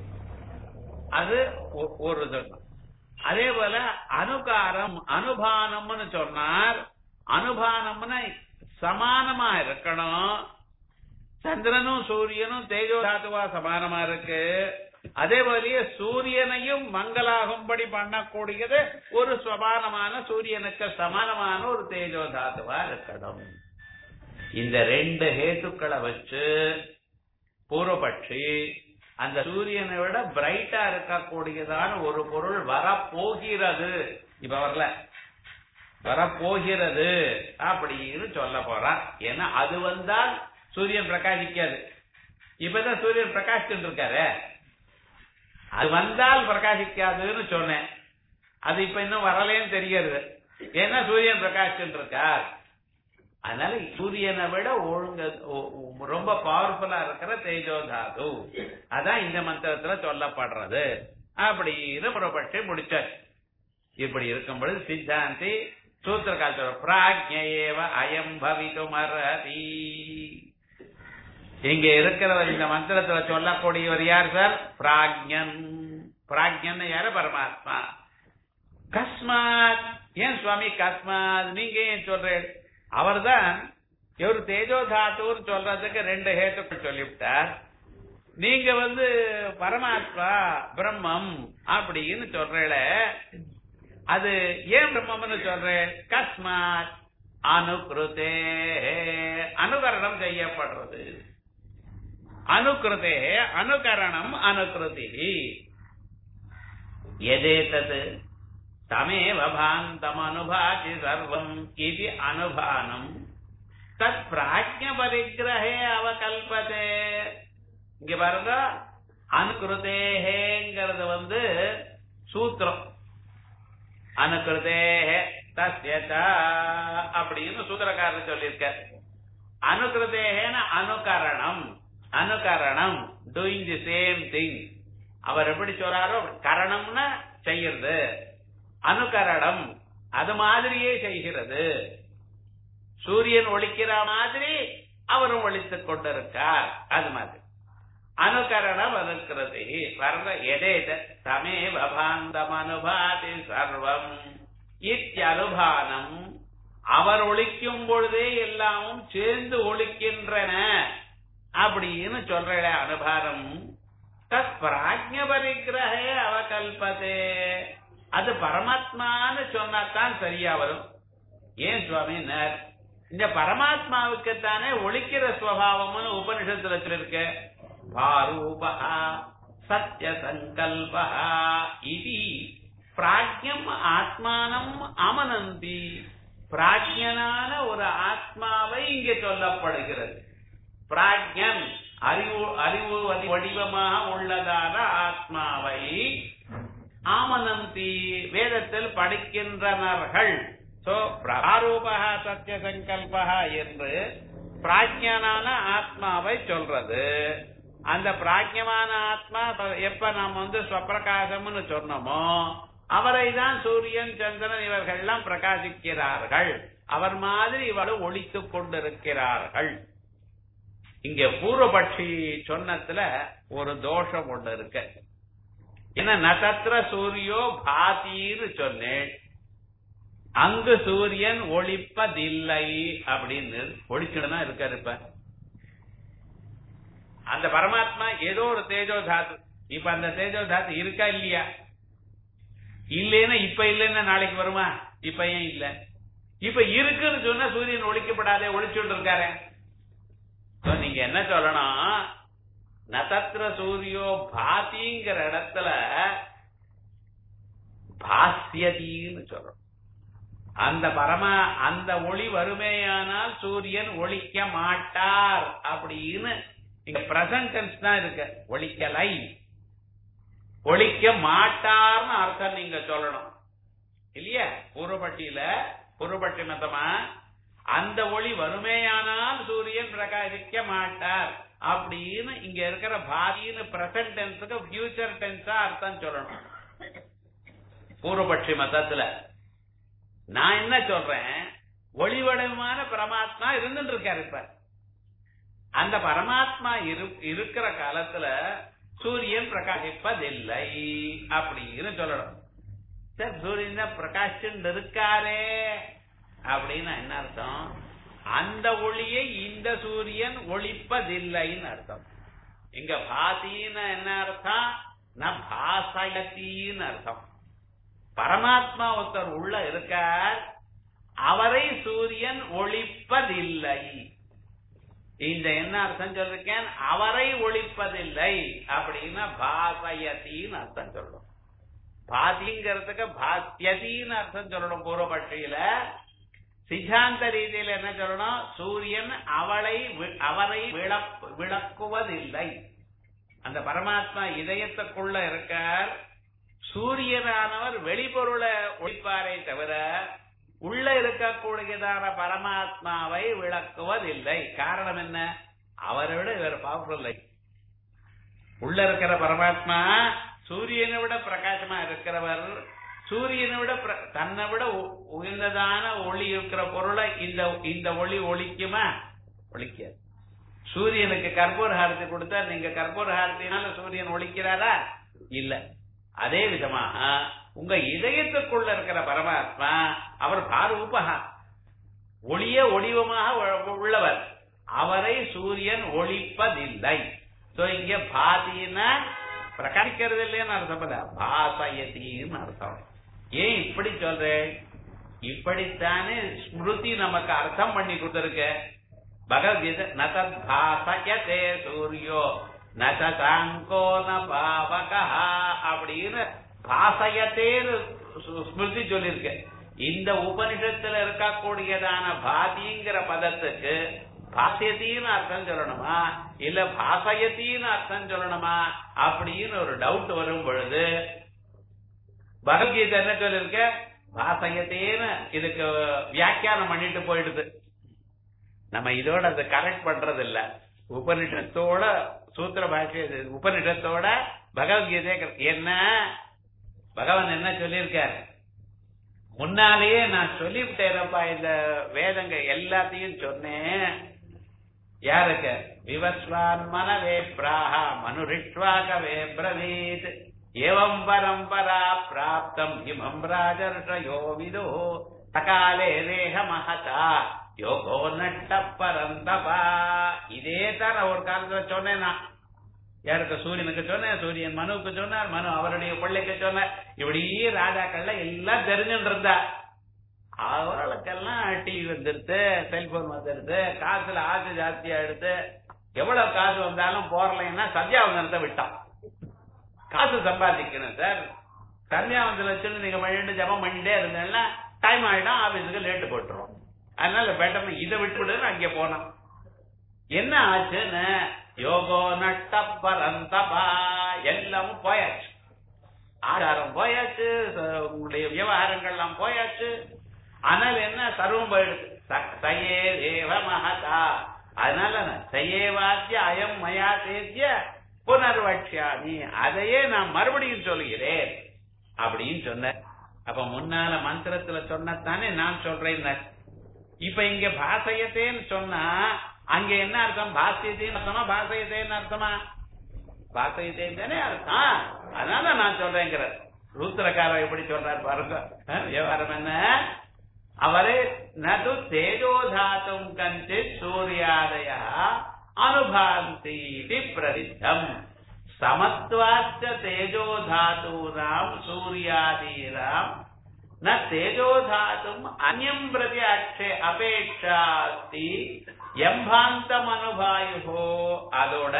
அது ஒ- ஒரு இது. அதே போல அனுகாரம் அனுபானம்னு சொன்னார் அனுபானம்னு சமானமா இருக்கணும் சந்திரனும் சூரியனும் தேஜோ தாத்துவா சமானமா இருக்கு அதே போலயே சூரியனையும் மங்களாகும்படி பண்ணக்கூடியது ஒரு சமானமான சூரியனுக்கு சமானமான ஒரு தேஜோ தாத்துவா இருக்கணும் இந்த ரெண்டு ஹேத்துக்களை வச்சு பூர்வபட்சி அந்த சூரியனை விட பிரைட்டா இருக்கக்கூடியதான ஒரு பொருள் வரப்போகிறது இப்ப வரல வரப்போகிறது அப்படின்னு சொல்ல போறான் ஏன்னா அது வந்தால் சூரியன் பிரகாசிக்காது இப்பதான் சூரியன் பிரகாசிச்சுட்டு இருக்காரு அது வந்தால் பிரகாசிக்காதுன்னு சொன்னேன் அது இப்ப இன்னும் வரலேன்னு தெரிகிறது ஏன்னா சூரியன் பிரகாசிச்சுட்டு இருக்கார் அதனால சூரியனை விட ஒழுங்க ஒ- ஒ- ரொம்ப பவர்ஃபுல்லா இருக்கிற தேஜோதாது அதான் இந்த மந்திரத்துல சொல்லப்படுறது அப்படின்னு புறப்பட்டு முடிச்சார் இப்படி இருக்கும் பொழுது சித்தாந்தி சூத்திரகால பிராஜ்யேவ அயம் பவிதும் அர்ஹதி இங்க இருக்கிறவர் இந்த மந்திரத்துல சொல்லக்கூடியவர் யார் சார் பிராஜ்யன் பிராஜ்யன் யாரு பரமாத்மா கஸ்மாத் ஏன் சுவாமி கஸ்மாத் நீங்க ஏன் சொல்றேன் அவர்தான் இவர் தேஜோதாத்துன்னு சொல்றதுக்கு ரெண்டு ஹேத்துக்கள் சொல்லிவிட்டார் நீங்க வந்து பரமாத்மா பிரம்மம் அப்படின்னு சொல்றேல அது ஏன் பிரம்மம்னு சொல்றேன் கஸ்மாத் அனுகிருதே அனுகரணம் செய்யப்படுறது அனுகிருதே அனுகரணம் அனுகிருதி எதேதது தமேவ பாந்தம் அனுபாதி சர்வம் இது அனுபானம் தத் பிராஜ்ய பரிகிரகே அவகல்பதே இங்க பாருங்க அனுகிருதேங்கிறது வந்து சூத்திரம் அனுகிருதேஹே தஸ்யதா அப்படின்னு சூத்திரக்காரர் சொல்லியிருக்க அனுகிருதேகன அனுகரணம் அனுகரணம் டூயிங் தி சேம் திங் அவர் எப்படி சொல்றாரோ கரணம்னா செய்யறது அனுகரணம் அது மாதிரியே செய்கிறது சூரியன் ஒழிக்கிற மாதிரி அவரும் ஒழித்துக் கொண்டிருக்கார் அது மாதிரி அனுகரணம் அனுக்கிறது வர்ற எதேத தமேவ பாந்தம் அனுபாதி சர்வம் இத்தியனுபானம் அவர் ஒழிக்கும் பொழுதே எல்லாமும் சேர்ந்து ஒழிக்கின்றன அப்படின்னு சொல்ற அனுபானம் தத் பிராஜ்ய பரிகிரகே அவகல்பதே அது பரமாத்மான்னு சொன்னாதான் சரியா வரும் ஏன் சுவாமினர் இந்த பரமாத்மாவுக்குத்தானே ஒழிக்கிற சுவாவம்னு உபனிஷத்துல சொல்லிருக்க பாரூபா சத்ய சங்கல்பா இது பிராஜ்யம் ஆத்மானம் அமனந்தி பிராஜ்யனான ஒரு ஆத்மாவை இங்கே சொல்லப்படுகிறது பிராஜ்யன் அறிவு அறிவு வடிவமாக உள்ளதான ஆத்மாவை ஆமனந்தி வேதத்தில் படிக்கின்றனர்கள் சோ பிராரூபா சத்திய சங்கல்பா என்று பிராஜ்யனான ஆத்மாவை சொல்றது அந்த பிராஜ்யமான ஆத்மா எப்ப நாம் வந்து ஸ்வப்பிரகாசம்னு சொன்னோமோ அவரை தான் சூரியன் சந்திரன் இவர்கள் எல்லாம் பிரகாசிக்கிறார்கள் அவர் மாதிரி இவளும் ஒழித்துக் கொண்டிருக்கிறார்கள் இங்க பூர்வபட்சி சொன்னதுல ஒரு தோஷம் ஒண்ணு இருக்கு என்ன நட்சத்திர சூரியோ பாத்தின்னு சொன்னேன் அங்கு சூரியன் ஒளிப்பதில்லை அப்படின்னு ஒளிச்சுடனா இருக்காரு இப்ப அந்த பரமாத்மா ஏதோ ஒரு தேஜோ தாத்து இப்ப அந்த தேஜோ தாத்து இருக்கா இல்லையா இல்லைன்னா இப்ப இல்லைன்னா நாளைக்கு வருமா இப்ப ஏன் இல்ல இப்ப இருக்குன்னு சொன்னா சூரியன் ஒழிக்கப்படாதே ஒழிச்சுட்டு இருக்காரு நீங்க என்ன சொல்லணும் நட்சத்திர சூரியோ பாத்திங்கிற இடத்துல பாஸ்யதின்னு சொல்றோம் அந்த பரமா அந்த ஒளி வருமேயானால் சூரியன் ஒழிக்க மாட்டார் அப்படின்னு இங்க பிரசன்டென்ஸ் தான் இருக்கு ஒழிக்கலை ஒழிக்க மாட்டார்னு அர்த்தம் நீங்க சொல்லணும் இல்லையா பூர்வப்பட்டியில பூர்வப்பட்டி மதமா அந்த ஒளி வருமேயானால் சூரியன் பிரகாசிக்க மாட்டார் அப்படின்னு இங்க இருக்கிற பாதின்னு பிரசன்ட் டென்ஸுக்கு ஃபியூச்சர் டென்ஸா அர்த்தம் சொல்லணும் பூர்வபட்சி மதத்துல நான் என்ன சொல்றேன் ஒளிவடமான பரமாத்மா இருந்துட்டு இருக்காரு இப்ப அந்த பரமாத்மா இருக்கிற காலத்துல சூரியன் பிரகாசிப்பதில்லை அப்படின்னு சொல்லணும் சார் சூரியன் பிரகாஷன் இருக்காரே அப்படின்னா என்ன அர்த்தம் அந்த ஒளியை இந்த சூரியன் ஒளிப்பதில்லைன்னு அர்த்தம் இங்க பாசின்னு என்ன அர்த்தம் ந பாசயத்தின்னு அர்த்தம் பரமாத்மா ஒருத்தர் உள்ள இருக்கார் அவரை சூரியன் ஒழிப்பதில்லை இந்த என்ன அர்த்தம் சொல்லிருக்கேன் அவரை ஒழிப்பதில்லை அப்படின்னா பாசயத்தின்னு அர்த்தம் சொல்லணும் பாதிங்கிறதுக்கு பாத்தியதின்னு அர்த்தம் சொல்லணும் பூர்வபட்சியில சித்தாந்த ரீதியில என்ன சொல்லணும் சூரியன் அவளை அவரை விளக்குவதில்லை அந்த பரமாத்மா இதயத்துக்குள்ள இருக்கார் சூரியனானவர் வெளிப்பொருளை ஒழிப்பாரை தவிர உள்ள இருக்கக்கூடியதான பரமாத்மாவை விளக்குவதில்லை காரணம் என்ன அவரை விட இவர் பவர்ஃபுல் உள்ள இருக்கிற பரமாத்மா சூரியனை விட பிரகாசமா இருக்கிறவர் சூரியனை விட தன்னை விட உயர்ந்ததான ஒளி இருக்கிற பொருளை இந்த இந்த ஒளி ஒழிக்குமா ஒழிக்காது சூரியனுக்கு கற்பூர ஹாரத்தை கொடுத்தா நீங்க கற்பூர ஹாரத்தினால சூரியன் ஒழிக்கிறாரா இல்ல அதே விதமாக உங்க இதயத்துக்குள்ள இருக்கிற பரமாத்மா அவர் பாரூபகா ஒளிய ஒளிவமாக உள்ளவர் அவரை சூரியன் ஒழிப்பதில்லை சோ இங்க பாதினா பிரகாரிக்கிறது இல்லைன்னு அர்த்தம் பாசயத்தின்னு அர்த்தம் ஏன் இப்படி சொல்றேன் இப்படித்தானே ஸ்மிருதி நமக்கு அர்த்தம் பண்ணி கொடுத்திருக்க பகவத்கீதை நதத் பாசயத்தே சூரியோ நசாங்கோ ந பாவகா அப்படின்னு பாசயத்தேன்னு ஸ்மிருதி சொல்லியிருக்க இந்த உபனிஷத்துல இருக்கக்கூடியதான பாதிங்கிற பதத்துக்கு பாசயத்தின்னு அர்த்தம் சொல்லணுமா இல்ல பாசயத்தின்னு அர்த்தம் சொல்லணுமா அப்படின்னு ஒரு டவுட் வரும் பொழுது பகவத்கீதை என்ன சொல்லிருக்க பாசயத்தேன்னு இதுக்கு வியாக்கியானம் பண்ணிட்டு போயிடுது நம்ம இதோட அதை கரெக்ட் பண்றது இல்ல உபனிஷத்தோட சூத்திர பாஷை உபனிஷத்தோட பகவத்கீதை என்ன பகவான் என்ன சொல்லியிருக்காரு முன்னாலேயே நான் சொல்லிவிட்டேனப்பா இந்த வேதங்க எல்லாத்தையும் சொன்னேன் யாருக்கு விவஸ்வான் மனவே பிராஹா மனுரிஷ்வாகவே பிரவீத் ஏவம் பரம்பரா பிராப்தம் இமம் ராஜர்ஷயோ விதோ சகாலே தேக மகதா யோகோ நட்ட பரந்தபா இதே தான் நான் ஒரு காலத்துல சொன்னேன் நான் யாருக்கு சூரியனுக்கு சொன்னேன் சூரியன் மனுவுக்கு சொன்னார் மனு அவருடைய பிள்ளைக்கு சொன்னார் இப்படி ராஜாக்கள்ல எல்லாம் தெரிஞ்சுட்டு இருந்தா அவர்களுக்கெல்லாம் டிவி வந்துருது செல்போன் வந்துருது காசுல ஆசை ஜாஸ்தியா எடுத்து எவ்வளவு காசு வந்தாலும் போறலைன்னா சந்தியாவந்தனத்தை விட்டான் காசு சம்பாதிக்கணும் சார் சந்தியாவந்தனம் வச்சுன்னு நீங்க பண்ணிட்டு ஜபம் பண்ணிட்டே இருந்தீங்கன்னா டைம் ஆயிடும் ஆபீஸுக்கு லேட்டு போட்டுரும் அதனால பெட்டர் இதை விட்டுவிடுன்னு அங்க போனான் என்ன ஆச்சுன்னு யோகோ நட்ட பரந்தபா எல்லாமும் போயாச்சு ஆதாரம் போயாச்சு ச- உங்களுடைய விவகாரங்கள்லாம் போயாச்சு ஆனால் என்ன சர்வம் போயிடுது ச- சயே தேவ மகதா அதனால நான் சயேவாத்திய அயம் மயா சேத்திய புனர்வட்சியாமி அதையே நான் மறுபடியும் சொல்கிறேன் அப்படின்னு சொன்ன அப்ப முன்னால மந்திரத்துல சொன்னதானே நான் சொல்றேன் இப்ப இங்க பாசயத்தேன்னு சொன்னா அங்க என்ன அர்த்தம் பாசியத்தேன்னு அர்த்தமா பாசயத்தேன்னு அர்த்தமா பாசயத்தேன்னு தானே அர்த்தம் அதனால நான் சொல்றேங்கிற ரூத்திரக்காரர் எப்படி சொல்றார் பாருங்க அஹ், விவகாரம் என்ன அவரே நது தேஜோதாத்தும் கஞ்சித் சூரியாதய அனுபாந்தி இது பிரசித்தம் சமத்வாச்ச தேஜோதாத்தூனாம் சூர்யாதீனாம் ந தேஜோதாத்தும் அந்யம் பிரதி அக்ஷே அபேட்சா அஸ்தி எம்பாந்தம் அனுபாயுகோ அதோட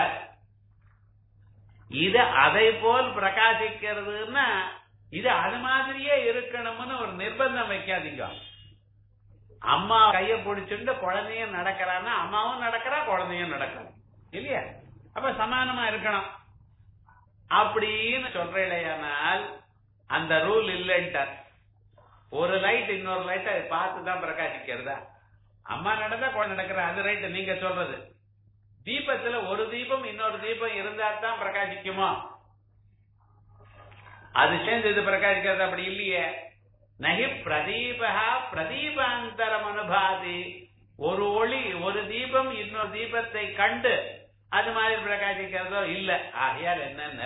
இது அதை போல் பிரகாசிக்கிறதுன்னா இது அது மாதிரியே இருக்கணும்னு ஒரு நிர்பந்தம் வைக்காதீங்க அம்மா கைய பிடிச்சிட்டு குழந்தையும் நடக்கிறான்னா அம்மாவும் நடக்கிறா குழந்தையும் நடக்கணும் இல்லையா அப்ப சமானமா இருக்கணும் அப்படின்னு சொல்றேனால் அந்த ரூல் இல்லைன்ட்டார் ஒரு லைட் இன்னொரு லைட்டை பார்த்து தான் பிரகாசிக்கிறதா அம்மா நடந்தா குழந்தை நடக்கிற அது ரைட் நீங்க சொல்றது தீபத்துல ஒரு தீபம் இன்னொரு தீபம் இருந்தா தான் பிரகாசிக்குமா அது சேர்ந்து இது பிரகாசிக்கிறது அப்படி இல்லையே நகி பிரதீபா பிரதீபாந்தரம் அனுபாதி ஒரு ஒளி ஒரு தீபம் இன்னொரு தீபத்தை கண்டு அது மாதிரி பிரகாசிக்கிறதோ இல்ல ஆகையால் என்னன்னு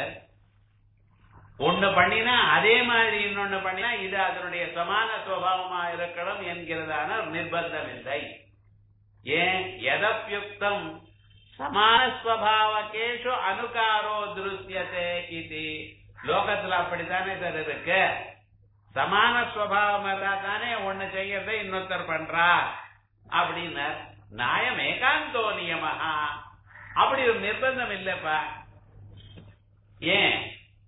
ஒண்ணு பண்ணினா அதே மாதிரி இன்னொன்னு பண்ணினா இது அதனுடைய சமான சுவாவமா இருக்கணும் என்கிறதான ஒரு நிர்பந்தம் இல்லை ஏன் எதப்யுக்தம் சமானஸ்வபாவகேஷு அனுகாரோ திருஷ்யதே இது லோகத்துல அப்படித்தானே சார் இருக்கு சமான ஸ்வபாவம் இருந்தா தானே ஒண்ணு செய்யறதை இன்னொருத்தர் பண்றா அப்படின்னு நியாயம் ஏகாந்தோ நியமஹா அப்படி ஒரு நிர்பந்தம் இல்லப்பா ஏன்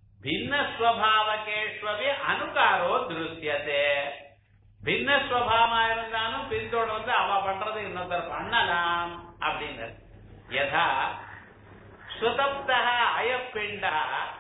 பின்னஸ்வபாவகேஷ்வவே அனுகாரோ திருஷ்யதே பின்னஸ்வபாவமா இருந்தாலும் பின்தொடர்ந்து அவ பண்றது இன்னொருத்தர் பண்ணலாம் அப்படின்னு யதா சுதப்தா அயப்பிண்டா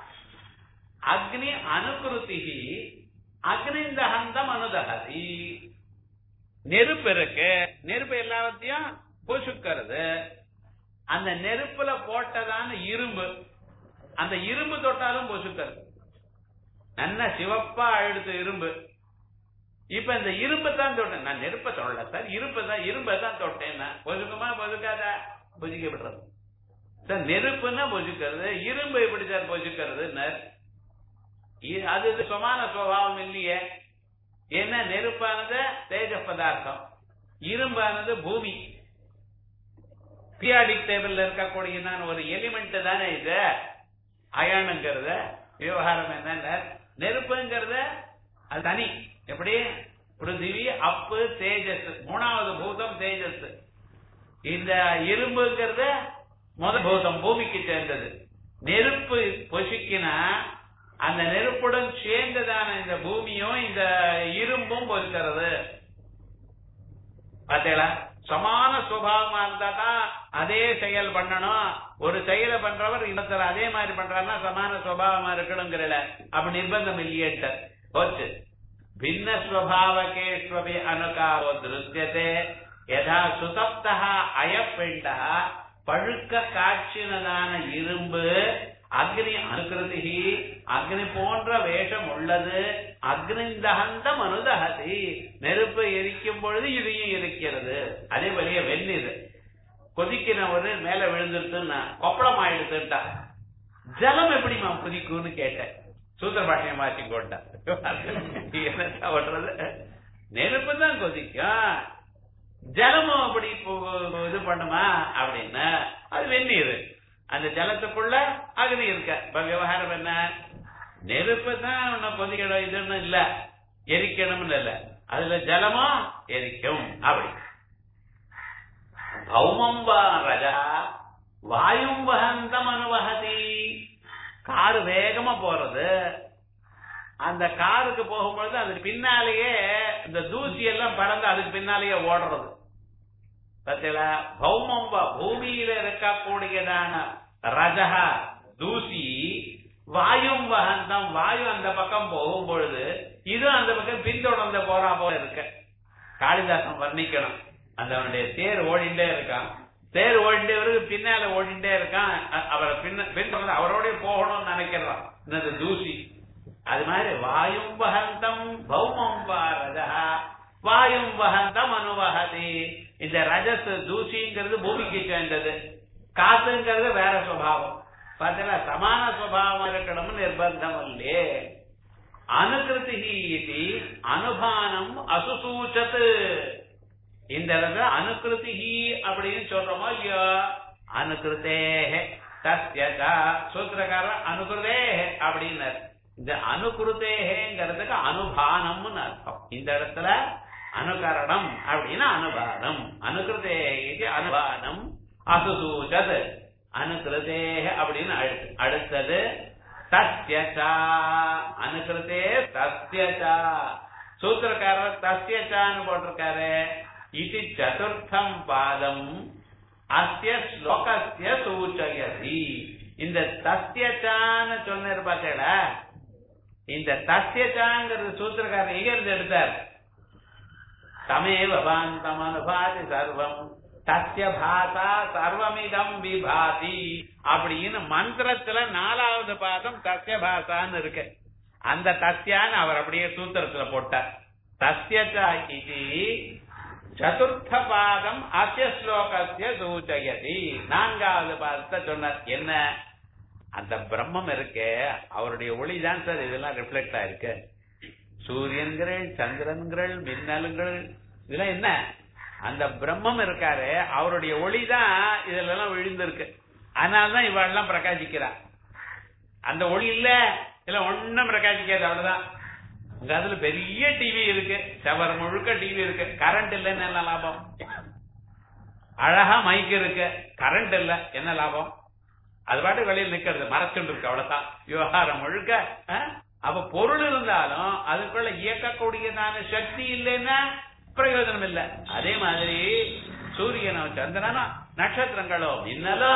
அக்னி அனுகிருதி அக்னிந்தகந்தம் அனுதகதி நெருப்பு இருக்கு நெருப்பு எல்லாத்தையும் பொசுக்கிறது அந்த நெருப்புல போட்டதான இரும்பு அந்த இரும்பு தொட்டாலும் பொசுக்கிறது நல்ல சிவப்பா அழுத்து இரும்பு இப்ப இந்த இரும்பை தான் தொட்டேன் நான் நெருப்பை தொடல சார் இரும்பை தான் இரும்பை தான் தொட்டேன் நான் பொசுக்குமா பொசுக்காதா பொசுக்க விடுறது சார் நெருப்புன்னா பொசுக்கிறது இரும்பு எப்படி சார் பொசுக்கிறது அது சமான சுவாவம் இல்லையே என்ன நெருப்பானது தேஜ பதார்த்தம் இரும்பானது பூமி பீரியாடிக் டேபிள்ல இருக்கக்கூடிய நான் ஒரு எலிமெண்ட் தானே இது அயனுங்கிறத விவகாரம் என்ன நெருப்புங்கிறத அது தனி எப்படி பிருத்திவி அப்பு தேஜஸ் மூணாவது பூதம் தேஜஸ் இந்த இரும்புங்கிறத முதல் பூதம் பூமிக்கு சேர்ந்தது நெருப்பு பொசுக்கினா அந்த நெருப்புடன் சேர்ந்ததான இந்த பூமியும் இந்த இரும்பும் பொறுக்கிறது பார்த்தீங்களா சமான சுபாவமா இருந்தா தான் அதே செயல் பண்ணணும் ஒரு செயலை பண்றவர் இன்னொருத்தர் அதே மாதிரி பண்றாருன்னா சமான சுபாவமா இருக்கணுங்கிறல அப்ப நிர்பந்தம் இல்லையேட்ட போச்சு பின்ன ஸ்வபாவகேஷ்வபி அனுகாரோ திருஷ்யத்தே யதா சுதப்தா அயப்பிண்டா பழுக்க காய்ச்சினதான இரும்பு அக்னி அனுகிருதி அக்னி போன்ற வேஷம் உள்ளது அக்னிந்தகந்தம் அனுதகதி நெருப்பை எரிக்கும் பொழுது இதையும் இருக்கிறது அதே வழிய வெந்நீர் கொதிக்கிற ஒரு மேல விழுந்துருச்சுன்னா கொப்பளம் ஆயிடுச்சுட்டா ஜலம் எப்படிமா கொதிக்கும்னு கேட்டேன் சூத்திர பாஷையம் மாற்றி கொண்டா என்ன பண்றது நெருப்பு தான் கொதிக்கும் ஜலமும் அப்படி இது பண்ணுமா அப்படின்னா அது வெந்நீர் அந்த ஜலத்துக்குள்ள அக்னி இருக்க இப்ப விவகாரம் என்ன நெருப்பு தான் ஒன்னும் கொதிக்கணும் இதுன்னு இல்ல எரிக்கணும்னு இல்ல அதுல ஜலமும் எரிக்கும் அப்படி பௌமம் வா ரஜா வாயும் வகந்தம் அனுவகதி காரு வேகமா போறது அந்த காருக்கு போகும்பொழுது அதுக்கு பின்னாலேயே இந்த தூசி எல்லாம் பறந்து அதுக்கு பின்னாலேயே ஓடுறது பத்தில பௌமம் பூமியில இருக்கக்கூடியதான ரஜக தூசி வாயும் வகந்தம் வாயு அந்த பக்கம் போகும் பொழுது இது அந்த பக்கம் பின்தொடர்ந்து போறா போல இருக்க காளிதாசன் வர்ணிக்கணும் அந்த அவனுடைய தேர் ஓடிண்டே இருக்கான் தேர் ஓடிண்டே இருக்கு பின்னால ஓடிண்டே இருக்கான் அ- அவரை பின்ன பின்தொடர்ந்து அவரோட போகணும்னு நினைக்கிறான் இந்த தூசி அது மாதிரி வாயும் வகந்தம் பௌமம் பாரதா வாயும் வகந்தம் அனுவகதி இந்த ரஜஸ் தூசிங்கிறது பூமிக்கு சேர்ந்தது காத்துங்கிறது வேற சுபாவம் பார்த்தீங்களா சமான சுபாவம் இருக்கணும்னு நிர்பந்தம் இல்லையே அனுகிருதி இது அனுபானம் அசுசூச்சத்து இந்த இடத்துல அனுகிருதி அப்படின்னு சொல்றோமோ இல்லையோ அனுகிருத்தே தஸ்யதா சூத்திரக்காரர் அனுகிருதே அப்படின்னாரு இந்த அனுகிருத்தேங்கிறதுக்கு அனுபானம்னு அர்த்தம் இந்த இடத்துல அனுகரணம் அப்படின்னா அனுபானம் அனுகிருதே இது அனுபானம் அசுசூச்சத் அனுகிருதே அப்படின்னு அடுத்து- அடுத்தது தஸ்யச்சா அனுகிருதே தஸ்யச்சா சூத்திரக்காரர் தஸ்யச்சான்னு போட்டிருக்காரு இது சதுர்த்தம் பாதம் அஸ்ய ஸ்லோகஸ்ய சூச்சயதி இந்த தஸ்யச்சான்னு சொன்னார் பார்த்தேடா இந்த தஸ்யச்சாங்கிறது சூத்திரக்காரர் எங்க இருந்து எடுத்தார் தமேவ பாந்தம் அனுபாதி சர்வம் தஸ்ய பாசா சர்வமிதம் விபாதி அப்படின்னு மந்திரத்துல நாலாவது பாதம் தஸ்ய பாசான்னு இருக்கு அந்த தஸ்யான்னு அவர் அப்படியே சூத்திரத்துல போட்டார் தஸ்யச்சா இது சதுர்த்த பாதம் அஸ்ய ஸ்லோகஸ்ய சூச்சயதி நான்காவது பாதத்தை சொன்னார் என்ன அந்த பிரம்மம் இருக்கே அவருடைய ஒளி தான் சார் இதெல்லாம் ரிஃப்ளெக்ட் ஆயிருக்கு சூரியன்கள் சந்திரன்கள் மின்னலுங்கள் இதெல்லாம் என்ன அந்த பிரம்மம் இருக்காரு அவருடைய ஒளி தான் இதுல எல்லாம் விழுந்திருக்கு அதனாலதான் இவெல்லாம் பிரகாசிக்கிறா அந்த ஒளி இல்ல இல்ல ஒண்ணும் பிரகாசிக்காது அவ்வளவுதான் உங்க அதுல பெரிய டிவி இருக்கு செவர் முழுக்க டிவி இருக்கு கரண்ட் இல்லைன்னு என்ன லாபம் அழகா மைக் இருக்கு கரண்ட் இல்ல என்ன லாபம் அது பாட்டு வெளியில் நிக்கிறது மறைச்சுட்டு இருக்கு அவ்வளவுதான் விவகாரம் முழுக்க ஆ? அப்ப பொருள் இருந்தாலும் அதுக்குள்ள இயக்கக்கூடியதான சக்தி இல்லைன்னா பிரயோஜனம் இல்ல அதே மாதிரி சூரியனோ சந்திரனோ நட்சத்திரங்களோ மின்னலோ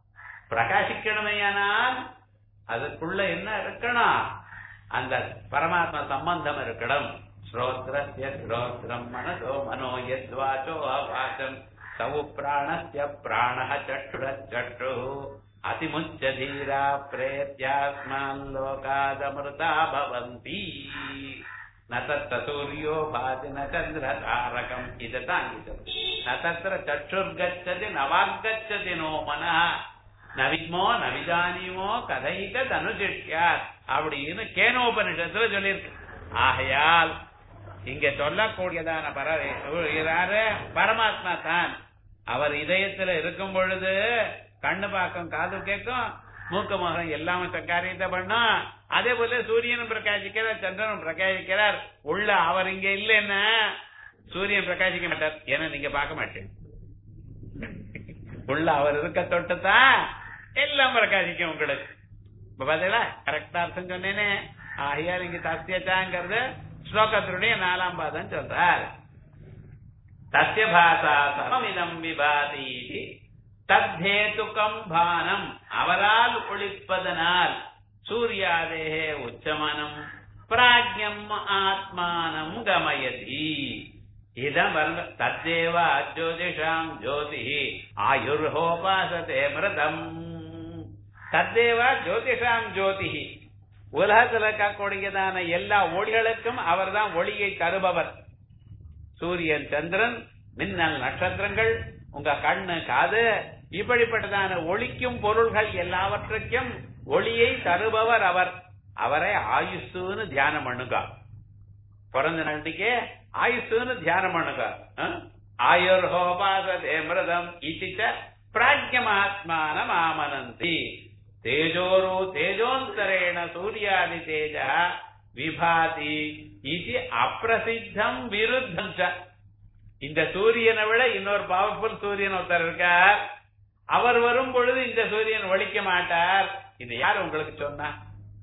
பிரகாசிக்கணுமையானால் அதுக்குள்ள என்ன இருக்கணும் அந்த பரமாத்மா சம்பந்தம் இருக்கணும் ஸ்ரோத்ரஸ்ய ஸ்ரோத்ரம் மனசோ மனோ யத்வாச்சோ அவாச்சம் சவு பிராணஸ்ய பிராணः சற்றுரः சற்று அதிமுச்ச தீரா பிரேத்யாஸ்மான் லோகாதமிருதா பவந்தி ந தத்த சூரியோ பாதி ந சந்திர தாரகம் இதுதான் இது ந தத்திர சற்றுர்கச்சதி நவார்கச்சதி நோ மனः நவித்மோ நவிதானியமோ கதைக தனுஜிஷ்யார் அப்படின்னு கேனோபனிஷத்துல சொல்லியிருக்கு ஆகையால் இங்க சொல்லக்கூடியதான பர யாரு பரமாத்மா தான் அவர் இதயத்துல இருக்கும் பொழுது கண்ணு பார்க்கும் காது கேட்கும் மூக்கு முகம் எல்லாமே தன் காரியத்தை பண்ணும் அதே போல சூரியனும் பிரகாசிக்கிறார் சந்திரனும் பிரகாசிக்கிறார் உள்ள அவர் இங்க இல்லைன்னா சூரியன் பிரகாசிக்க மாட்டார் ஏன்னா நீங்க பார்க்க மாட்டேன் உள்ள அவர் இருக்க தொட்டுதான் எல்லாம் பிரகாசிக்கும் உங்களுக்கு இப்ப பாத்தீங்களா கரெக்டா அர்த்தம் சொன்னேனே ஆகையால் இங்க தஸ்யச்சாங்கிறது ஸ்லோகத்தினுடைய நாலாம் பாதம் சொல்றார் தஸ்ய பாசா சமமிதம் விபாதி தத்தேதுக்கம் பானம் அவரால் ஒளிப்பதனால் சூர்யாதேகே உச்சமனம் பிராஜ்யம் ஆத்மானம் கமயதி இதான் பாருங்க தத்தேவ ஜோதிஷாம் ஜோதி ஆயுர்ஹோபாசதே மிருதம் தத்தேவ ஜோதிஷாம் ஜோதி உலகத்தில் இருக்கக்கூடியதான எல்லா ஒளிகளுக்கும் அவர்தான் ஒளியை தருபவர் சூரியன் சந்திரன் மின்னல் நட்சத்திரங்கள் உங்க கண்ணு காது இப்படிப்பட்டதான ஒளிக்கும் பொருள்கள் எல்லாவற்றுக்கும் ஒளியை தருபவர் அவர் அவரை ஆயுசுன்னு தியானம் பண்ணுங்க பிறந்த நாட்டுக்கே ஆயுசுன்னு தியானம் பண்ணுங்க ஆயுர் ஹோபாசதே மிருதம் இத்திச்ச பிராஜ்யமாத்மானம் ஆமனந்தி தேஜோரு தேஜோந்தரேண சூர்யாதி தேஜ விபாதி இது அப்பிரசித்தம் விருத்தம் ச இந்த சூரியனை விட இன்னொரு பவர்ஃபுல் சூரியன் ஒருத்தர் இருக்கார் அவர் வரும் பொழுது இந்த சூரியன் ஒழிக்க மாட்டார் இது யார் உங்களுக்கு சொன்னா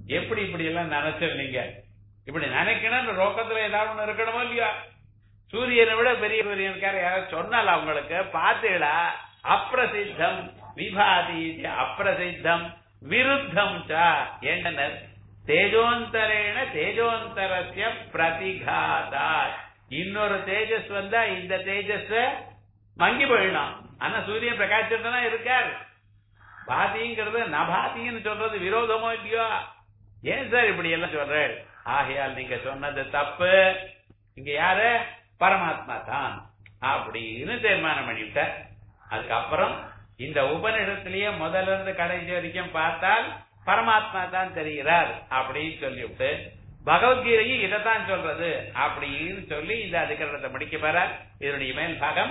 எப்படி இப்படி எல்லாம் நினைச்சிருந்தீங்க இப்படி நினைக்கணும்னு ரோக்கத்துல ஏதாவது ஒண்ணு இருக்கணுமோ இல்லையா சூரியனை விட பெரிய சூரியனுக்கார யாராவது சொன்னால அவங்களுக்கு பார்த்தீங்களா அப்பிரசித்தம் விபாதி அப்பிரசித்தம் விருத்தம் ச என்ன தேஜோந்தரேன தேஜோந்தரஸ்ய பிரதிகாதா இன்னொரு தேஜஸ் வந்தா இந்த தேஜஸ் மங்கி போயிடும் ஆனா சூரியன் பிரகாசிச்சுட்டு இருக்கார் பாதிங்கிறது நபாதின்னு சொல்றது விரோதமோ இல்லையோ ஏன் சார் இப்படி எல்லாம் சொல்றேன் ஆகையால் நீங்க சொன்னது தப்பு இங்க யாரு பரமாத்மா தான் அப்படின்னு தீர்மானம் பண்ணிவிட்ட அதுக்கப்புறம் இந்த உபநிடத்திலேயே முதல்ல இருந்து கடைசி வரைக்கும் பார்த்தால் பரமாத்மா தான் தெரிகிறார் அப்படின்னு சொல்லிவிட்டு பகவத்கீதையும் இதைத்தான் சொல்றது அப்படின்னு சொல்லி இந்த அதிகரணத்தை முடிக்க பெற இதனுடைய மேல் பாகம்